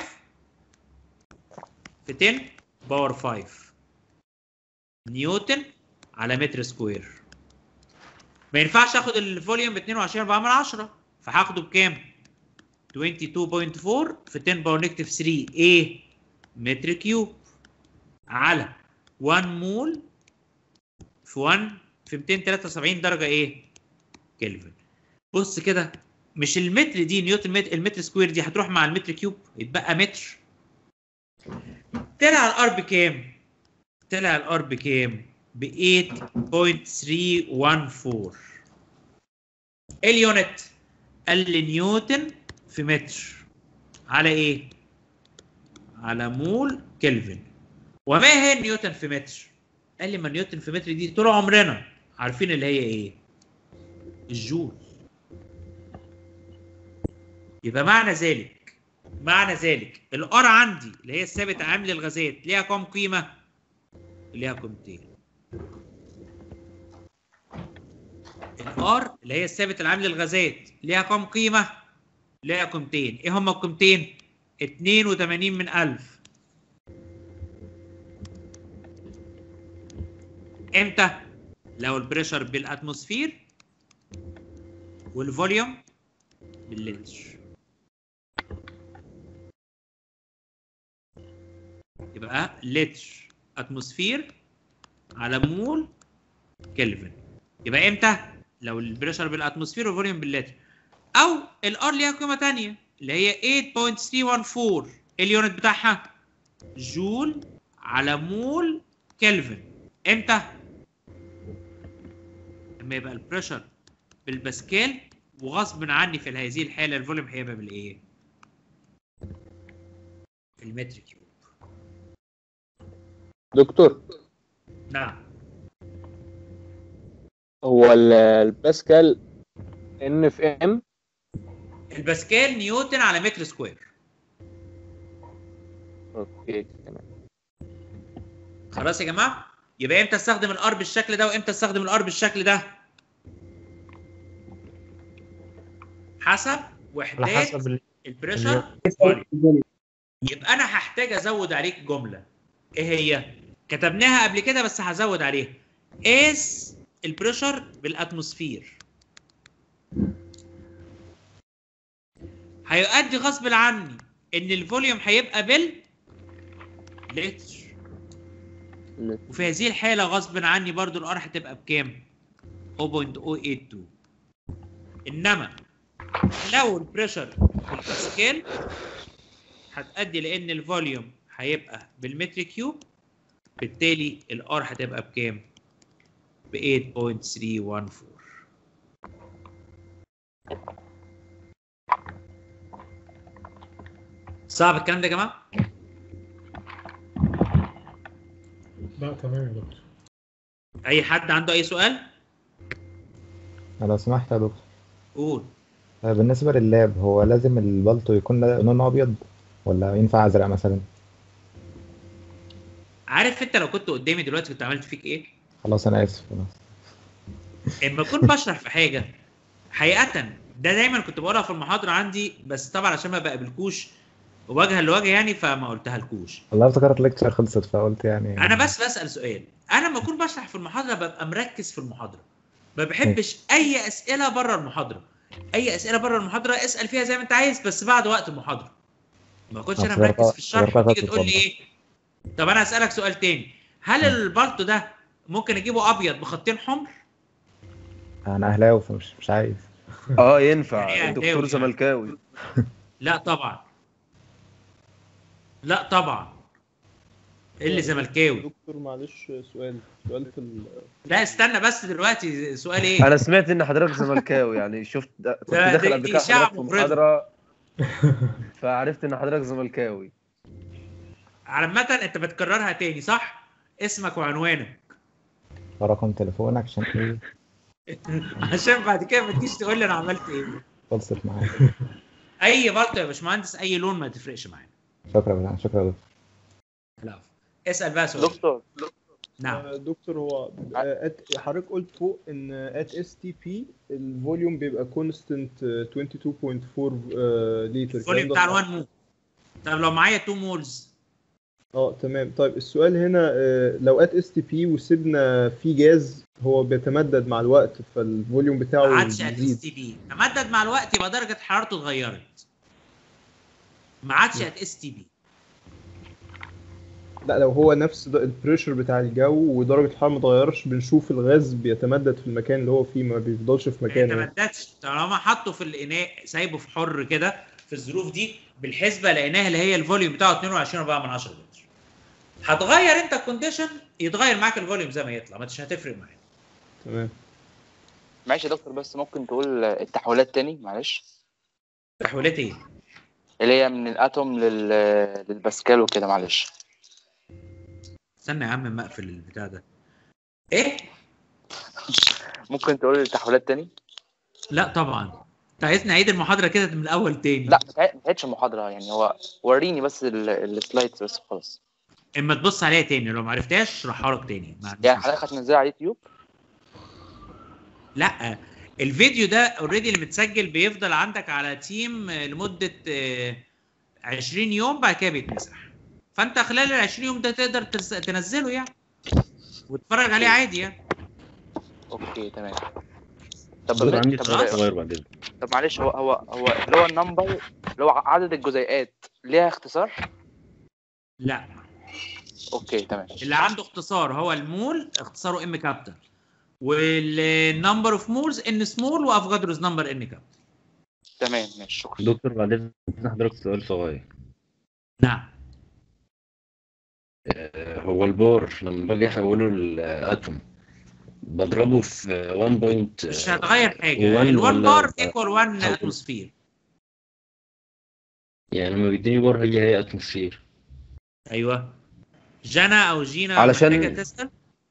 في 10 باور 5 نيوتن على متر سكوير ما ينفعش اخد الفوليوم ب 22 4 من 10 فهاخده بكام 22.4 في 10 باور نيجاتيف 3 ايه متر كيوب على 1 مول في 1 في 273 درجه ايه كلفن بص كده مش المتر دي نيوتن متر المتر سكوير دي هتروح مع المتر كيوب يتبقى متر طلع الار بكام طلع الار بكام ب 8.314 ايه اليونت قال لي نيوتن في متر على ايه على مول كلفن وما هي نيوتن في متر قال لي ما نيوتن في متر دي طول عمرنا عارفين اللي هي ايه الجول يبقى معنى ذلك معنى ذلك الار عندي اللي هي الثابت عامل الغازات ليها كام قيمه ليها قيمتين الار اللي هي الثابت العام للغازات ليها كام قيمه ليها قيمتين ايه هما القيمتين 82 من 1000 امتى لو البريشر بالاتموسفير والفوليوم باللتر يبقى لتر اتموسفير على مول كلفن يبقى امتى لو البريشر بالاتموسفير والفوليوم باللتر او الار ليها قيمه ثانيه اللي هي 8.314 اليونت بتاعها جول على مول كلفن امتى لما يبقى البريشر بالباسكال وغصب عني في هذه الحاله الفوليوم هيبقى بالايه المتر كيوب دكتور نعم هو ال- الباسكال ان في ام الباسكال نيوتن على متر سكوير اوكي تمام خلاص يا جماعه يبقى امتى استخدم الار بالشكل ده وامتى استخدم الار بالشكل ده حسب على وحدات حسب ال- البريشر يبقى انا هحتاج ازود عليك جمله ايه هي كتبناها قبل كده بس هزود عليها قيس البريشر بالاتموسفير هيؤدي غصب عني ان الفوليوم هيبقى بال لتر وفي هذه الحاله غصب عني برضو الار هتبقى بكام 0.082 انما لو البريشر بالباسكال هتؤدي لان الفوليوم هيبقى بالمتر كيوب بالتالي الار هتبقى بكام ب 8.314 صعب الكلام ده يا جماعه لا تمام يا دكتور اي حد عنده اي سؤال لو سمحت يا دكتور قول آه، بالنسبة لللاب هو لازم البلطو يكون لونه أبيض ولا ينفع أزرق مثلا؟ عارف انت لو كنت قدامي دلوقتي كنت عملت فيك ايه خلاص أنا آسف خلاص اما اكون بشرح في حاجه حقيقه ده دايما كنت بقولها في المحاضره عندي بس طبعا عشان ما بقابلكوش وجها لوجه يعني فما قلتها لكوش والله افتكرت الليكتشر خلصت فقلت يعني انا بس بسال سؤال انا لما اكون بشرح في المحاضره ببقى مركز في المحاضره ما بحبش اي اسئله بره المحاضره اي اسئله بره المحاضره اسال فيها زي ما انت عايز بس بعد وقت المحاضره ما كنتش انا أصل مركز في الشرح افتكرتها وتيجي خلصت تقول لي والله. ايه طب انا اسالك سؤال تاني هل البلطو ده ممكن اجيبه ابيض بخطين حمر أنا أهلاوي فمش مش عايز اه ينفع يعني إيه الدكتور أهلاوي يعني؟ زملكاوي لا طبعا لا طبعا إيه اللي زملكاوي دكتور معلش سؤال سؤال في ال... لا استنى بس دلوقتي سؤال ايه انا سمعت ان حضرتك زملكاوي يعني شفت ده كنت ده- داخل دي- قبل دي كده إشاعة حضرتك في مفرطة. محاضره فعرفت ان حضرتك زملكاوي عامة انت بتكررها تاني صح؟ اسمك وعنوانك رقم تليفونك عشان إيه عشان بعد كده ما تجيش تقول لي انا عملت ايه خلصت معاك اي بلطو يا باشمهندس اي لون ما تفرقش معانا شكرا شكرا يا دكتور لا اسال بقى سؤال دكتور نعم آه، دكتور هو آه، at- حضرتك قلت فوق ان ات اس تي بي الفوليوم بيبقى كونستنت 22.4 آه، لتر الفوليوم بتاع ال1 مول طب لو معايا 2 مولز اه تمام طيب السؤال هنا آه، لو ات اس تي بي وسيبنا فيه جاز هو بيتمدد مع الوقت فالفوليوم بتاعه ما عادش ات اس بيزيد تي بي تمدد مع الوقت يبقى درجه حرارته اتغيرت ما عادش ات اس تي بي لا لو هو نفس البريشر بتاع الجو ودرجة الحرارة ما اتغيرش بنشوف الغاز بيتمدد في المكان اللي هو فيه ما بيفضلش في ما مكانه يعني. يتمددش طالما حطه في الاناء سايبه في حر كده في الظروف دي بالحسبه لقيناها اللي هي الفوليوم بتاعه 22 من 10 لتر هتغير انت الكونديشن يتغير معاك الفوليوم زي ما يطلع مش هتفرق معاك تمام معلش يا دكتور بس ممكن تقول التحويلات تاني معلش تحويلات ايه؟ اللي هي من الاتوم لل... للباسكال وكده معلش استنى يا عم ما اقفل البتاع ده ايه؟ ممكن تقول التحويلات تاني لا طبعا انت عايزني اعيد المحاضره كده من الاول تاني لا ما تعي- ما تعيدش المحاضره يعني هو وريني بس ال- السلايدز بس خلاص اما تبص عليها تاني لو ما عرفتهاش اشرحها لك تاني ما عنديش يعني مشكلة. حضرتك هتنزلها على اليوتيوب لا الفيديو ده اوريدي اللي متسجل بيفضل عندك على تيم آه، لمده آه، 20 يوم بعد كده بيتمسح فانت خلال ال 20 يوم ده تقدر تس- تنزله يعني وتتفرج عليه عادي يعني اوكي تمام طب دكتور عندي طب سؤال صغير بعدين طب معلش هو هو هو اللي هو النمبر اللي هو عدد الجزيئات ليها اختصار لا اوكي تمام اللي عنده اختصار هو المول اختصاره ام كابيتال والنمبر اوف مولز ان سمول وافجادروز نمبر ان كابيتال تمام ماشي شكرا دكتور بعدين حضرتك سؤال صغير نعم آه، هو البار لما باجي احوله لاتوم بضربه في 1 بوينت مش هتغير حاجه ال1 بار ايكوال 1 اتموسفير يعني لما بيديني بار هي هي اتموسفير ايوه جانا او جينا علشان- محتاجه تسال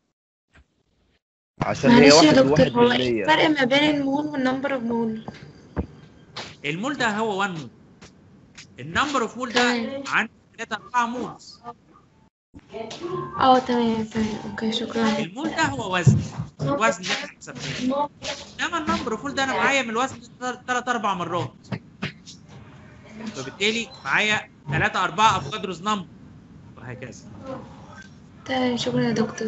عشان هي معلش يا واحد دكتور وواحد هو ايه بالمية الفرق ما بين المول والنمبر اوف مول المول ده هو 1 مول النمبر اوف مول ده عندي 3 4 مولز اه تمام تمام اوكي شكرا المول ده هو وزن الوزن اللي احنا حسبناه انما النمبر اوف مول ده انا معايا من الوزن 3 4 مرات فبالتالي معايا 3 4 افجادروز نمبر وهكذا تمام شكرا يا دكتور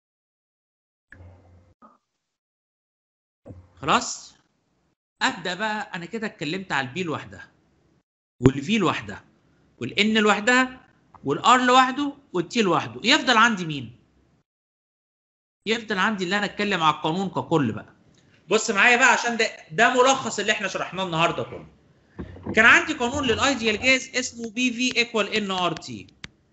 خلاص ابدا بقى انا كده اتكلمت على البي لوحدها والفي لوحدها والان لوحدها والار لوحده والتي لوحده يفضل عندي مين يفضل عندي اللي انا اتكلم على القانون ككل بقى بص معايا بقى عشان ده ده ملخص اللي احنا شرحناه النهارده كله كان عندي قانون للايديال جاز اسمه بي في ايكوال ان ار تي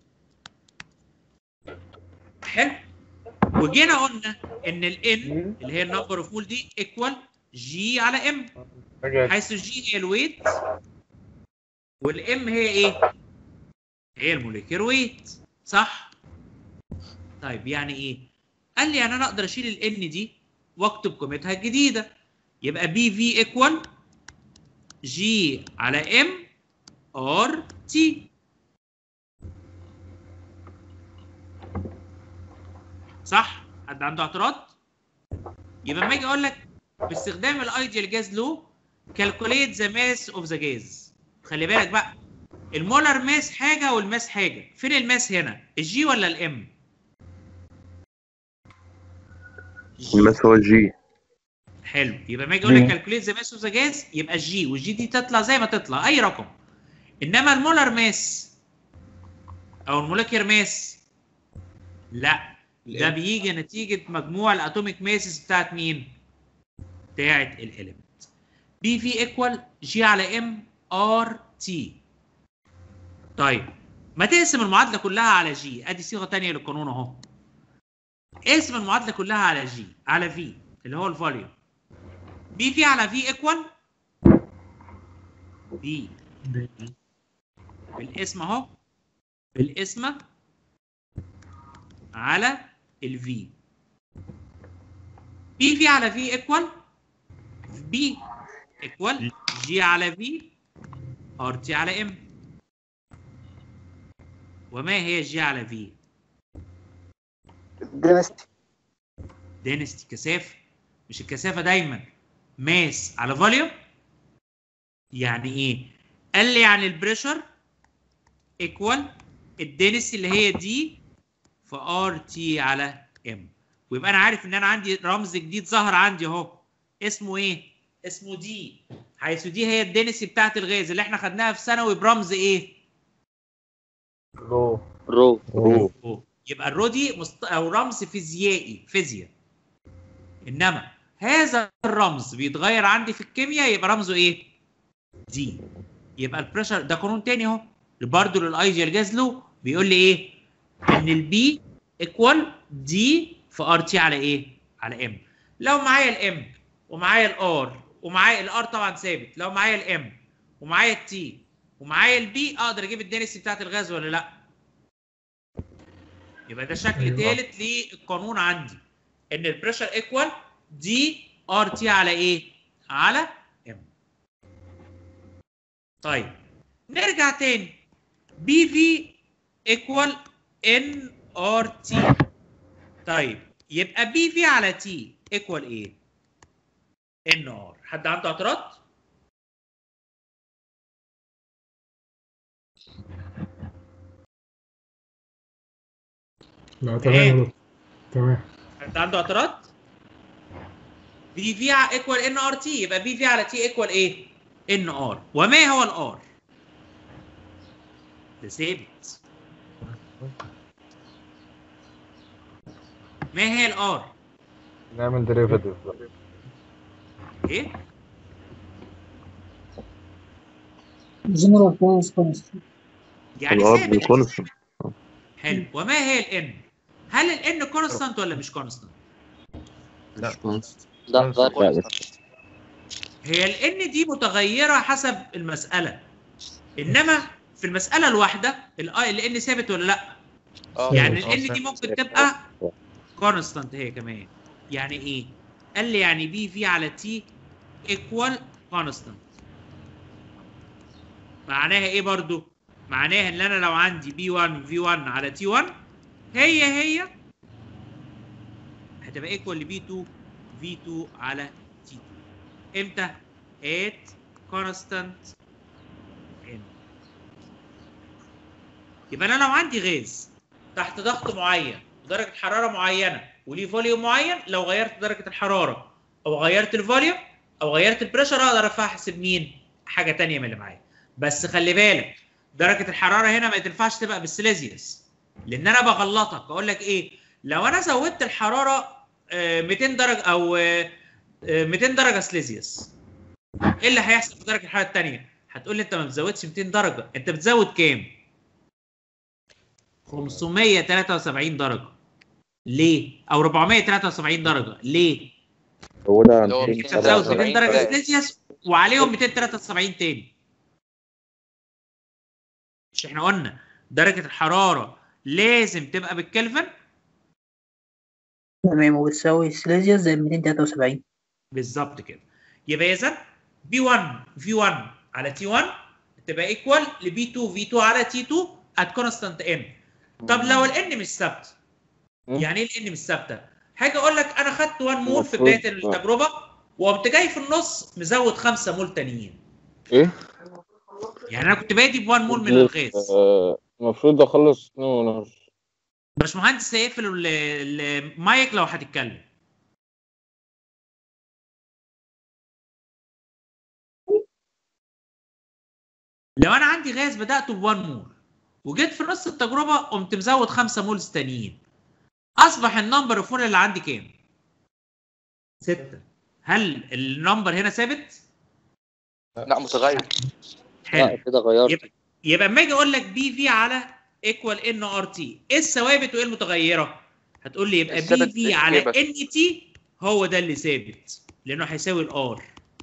حلو وجينا قلنا ان الان اللي هي النمبر اوف مول دي ايكوال جي على ام حيث الجي هي الويت والام هي ايه؟ هي الموليكيول ويت صح؟ طيب يعني ايه؟ قال لي يعني انا اقدر اشيل الان دي واكتب قيمتها الجديده يبقى بي في ايكوال جي على ام ار تي صح؟ حد عنده اعتراض؟ يبقى لما اجي اقول لك باستخدام الايديال جاز لو كالكوليت ذا ماس اوف ذا جاز خلي بالك بقى المولر ماس حاجه والماس حاجه فين الماس هنا الجي ولا الام الماس هو الجي حلو يبقى لما اجي اقول لك مم. كالكوليت ذا ماس اوف ذا جاز يبقى الجي والجي دي تطلع زي ما تطلع اي رقم انما المولر ماس او المولكير ماس لا ده بيجي نتيجه مجموع الاتوميك ماسز بتاعت مين بتاعت الاليمنت بي في ايكوال جي على ام ار تي طيب ما تقسم المعادله كلها على جي ادي صيغه ثانيه للقانون اهو اقسم المعادله كلها على جي على في اللي هو الفوليوم بي في على في ايكوال بي بالاسم اهو بالاسم على الفي بي في على في ايكوال بي ايكوال جي على في ار تي على ام وما هي جي على في دينستي دينستي كثافه مش الكثافه دايما ماس على فوليوم يعني ايه قال لي يعني البريشر ايكوال الدينستي اللي هي دي في ار تي على ام ويبقى انا عارف ان انا عندي رمز جديد ظهر عندي اهو اسمه ايه اسمه دي حيث دي هي الدينستي بتاعت الغاز اللي احنا خدناها في ثانوي برمز ايه رو رو رو يبقى الرو دي مست... او رمز فيزيائي فيزياء انما هذا الرمز بيتغير عندي في الكيمياء يبقى رمزه ايه دي يبقى البريشر ده قانون تاني اهو برضه للايديال جاز لو بيقول لي ايه ان البي ايكوال دي في ار تي على ايه على ام لو معايا الام ومعايا الار ومعايا الار طبعا ثابت لو معايا الام ومعايا التي ومعايا البي اقدر اجيب الدنسي بتاعت الغاز ولا لا يبقى ده شكل أيوة. ثالث للقانون عندي ان البريشر ايكوال دي ار تي على ايه على ام طيب نرجع تاني بي في ايكوال ان ار تي طيب يبقى بي في على تي ايكوال ايه ان ار حد عنده اعتراض لا تمام يا دكتور تمام حد عنده اعتراض بي في ايكوال ان ار تي يبقى بي في على تي ايكوال ايه ان ار وما هو الار ده ثابت ما هي الار نعمل ديريفاتيف ايه جنرال كويس كونستنت يعني الار ثابت كونستنت حلو وما هي الان هل الان كونستانت ولا مش كونستانت لا لا غير هي الان دي متغيره حسب المساله انما في المساله الواحده الان ثابت ولا لا اه يعني آه، الان دي ثابت. ممكن تبقى كونستانت هي كمان يعني ايه قال لي يعني بي في على تي ايكوال كونستانت معناها ايه برضو معناها ان انا لو عندي بي 1 في 1 على تي 1 هي هي هتبقى ايكوال لبي 2 في 2 على تي 2 امتى at constant n يبقى انا لو عندي غاز تحت ضغط معين ودرجه حراره معينه وليه فوليوم معين لو غيرت درجه الحراره او غيرت الفوليوم او غيرت البريشر اقدر احسب مين حاجه تانية من اللي معايا بس خلي بالك درجه الحراره هنا ما تنفعش تبقى بالسيليزيوس لان انا بغلطك اقول لك ايه لو انا زودت الحراره آه، 200 درجه او آه، آه، 200 درجه سيليزيوس ايه اللي هيحصل في درجه الحراره الثانيه هتقول لي انت ما بتزودش 200 درجه انت بتزود كام 573 درجه ليه او 473 درجه ليه هو ده اللي هو انت بتزود 200 درجه سيليزيوس وعليهم 273 تاني مش احنا قلنا درجه الحراره لازم تبقى بالكلفن تمام وبتساوي سيليزيوس زي 273 بالظبط كده يبقى اذا بي 1 في 1 على تي 1 تبقى ايكوال لبي 2 في 2 على تي 2 ات كونستانت ان طب لو الان مش ثابته يعني ايه الان مش ثابته؟ حاجه اقول لك انا خدت 1 مول في المفروض- بدايه التجربه وقمت جاي في النص مزود 5 مول تانيين ايه؟ يعني انا كنت بادي ب 1 مول من الغاز آه، المفروض اخلص اتنين ونص باشمهندس هيقفل ال- المايك لو هتتكلم لو انا عندي غاز بداته ب 1 مول وجيت في نص التجربه قمت مزود 5 مولز تانيين اصبح النمبر اوف مول اللي عندي كام؟ 6 هل النمبر هنا ثابت؟ لا متغير حلو لا كده غيرت يبقى يبقى اما اجي اقول لك بي في على ايكوال ان ار تي ايه الثوابت وايه المتغيره؟ هتقول لي يبقى بي الثابت في إيه على بس؟ ان تي هو ده اللي ثابت لانه هيساوي الار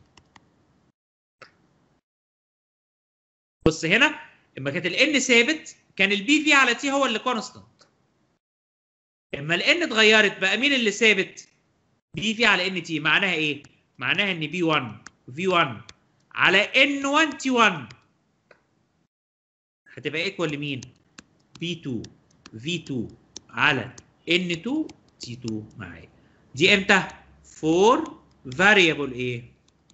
بص هنا اما كانت الان ثابت كان البي في على تي هو اللي كونستانت اما الان اتغيرت بقى مين اللي ثابت؟ بي في على ان تي معناها ايه؟ معناها ان بي 1 في 1 على ان 1 تي 1 هتبقى ايكوال لمين؟ بي 2 في 2 على N2 T2 معايا دي امتى؟ for variable ايه؟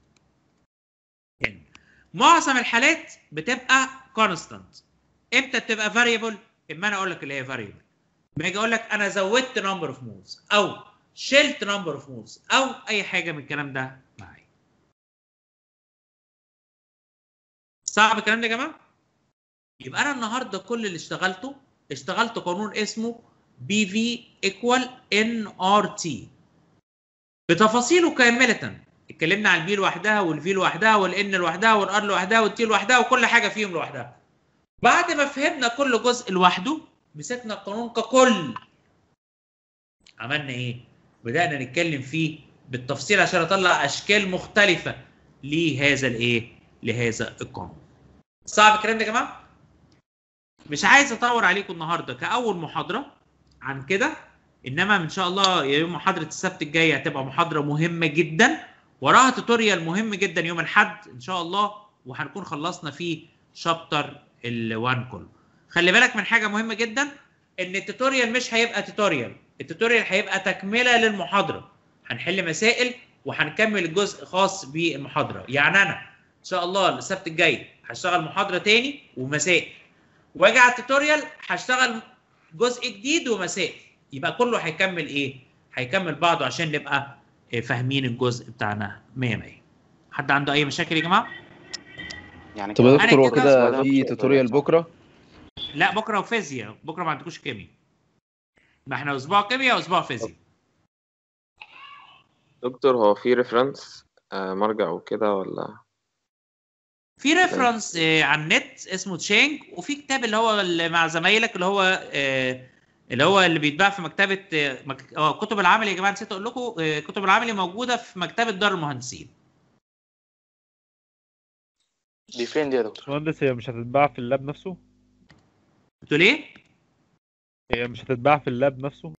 N معظم الحالات بتبقى constant امتى بتبقى variable؟ اما انا اقول لك اللي هي variable ما اجي اقول لك انا زودت number of moves او شلت number of moves او اي حاجه من الكلام ده معايا صعب الكلام ده يا جماعه؟ يبقى انا النهارده كل اللي اشتغلته اشتغلت قانون اسمه بي في ايكوال ان ار تي بتفاصيله كامله اتكلمنا على البي لوحدها والفي لوحدها والان لوحدها والار لوحدها والتي لوحدها وكل حاجه فيهم لوحدها بعد ما فهمنا كل جزء لوحده مسكنا القانون ككل عملنا ايه بدانا نتكلم فيه بالتفصيل عشان اطلع اشكال مختلفه لهذا الايه لهذا القانون صعب الكلام ده يا جماعه مش عايز اطول عليكم النهارده كاول محاضره عن كده انما ان شاء الله يوم محاضره السبت الجاي هتبقى محاضره مهمه جدا وراها توتوريال مهم جدا يوم الاحد ان شاء الله وهنكون خلصنا فيه شابتر ال1 كله خلي بالك من حاجه مهمه جدا ان التوتوريال مش هيبقى توتوريال التوتوريال هيبقى تكمله للمحاضره هنحل مسائل وهنكمل الجزء خاص بالمحاضره يعني انا ان شاء الله السبت الجاي هشتغل محاضره تاني ومسائل واجي على التوتوريال هشتغل جزء جديد ومسائل يبقى كله هيكمل ايه هيكمل بعضه عشان نبقى فاهمين الجزء بتاعنا 100 100 حد عنده اي مشاكل يا جماعه يعني طب يا دكتور هو كده في توتوريال بكره لا بكره وفيزياء بكره ما عندكوش كيمياء ما احنا اسبوع كيمياء واسبوع فيزياء دكتور هو في ريفرنس مرجع وكده ولا في ريفرنس آه على النت اسمه تشينج وفي كتاب اللي هو اللي مع زمايلك اللي هو آه اللي هو اللي بيتباع في مكتبه آه مك... اه كتب العمل يا جماعه نسيت اقول لكم آه كتب العمل موجوده في مكتبه دار المهندسين دي فين دي يا دكتور؟ باشمهندس هي مش هتتباع في اللاب نفسه؟ بتقول ايه؟ هي مش هتتباع في اللاب نفسه؟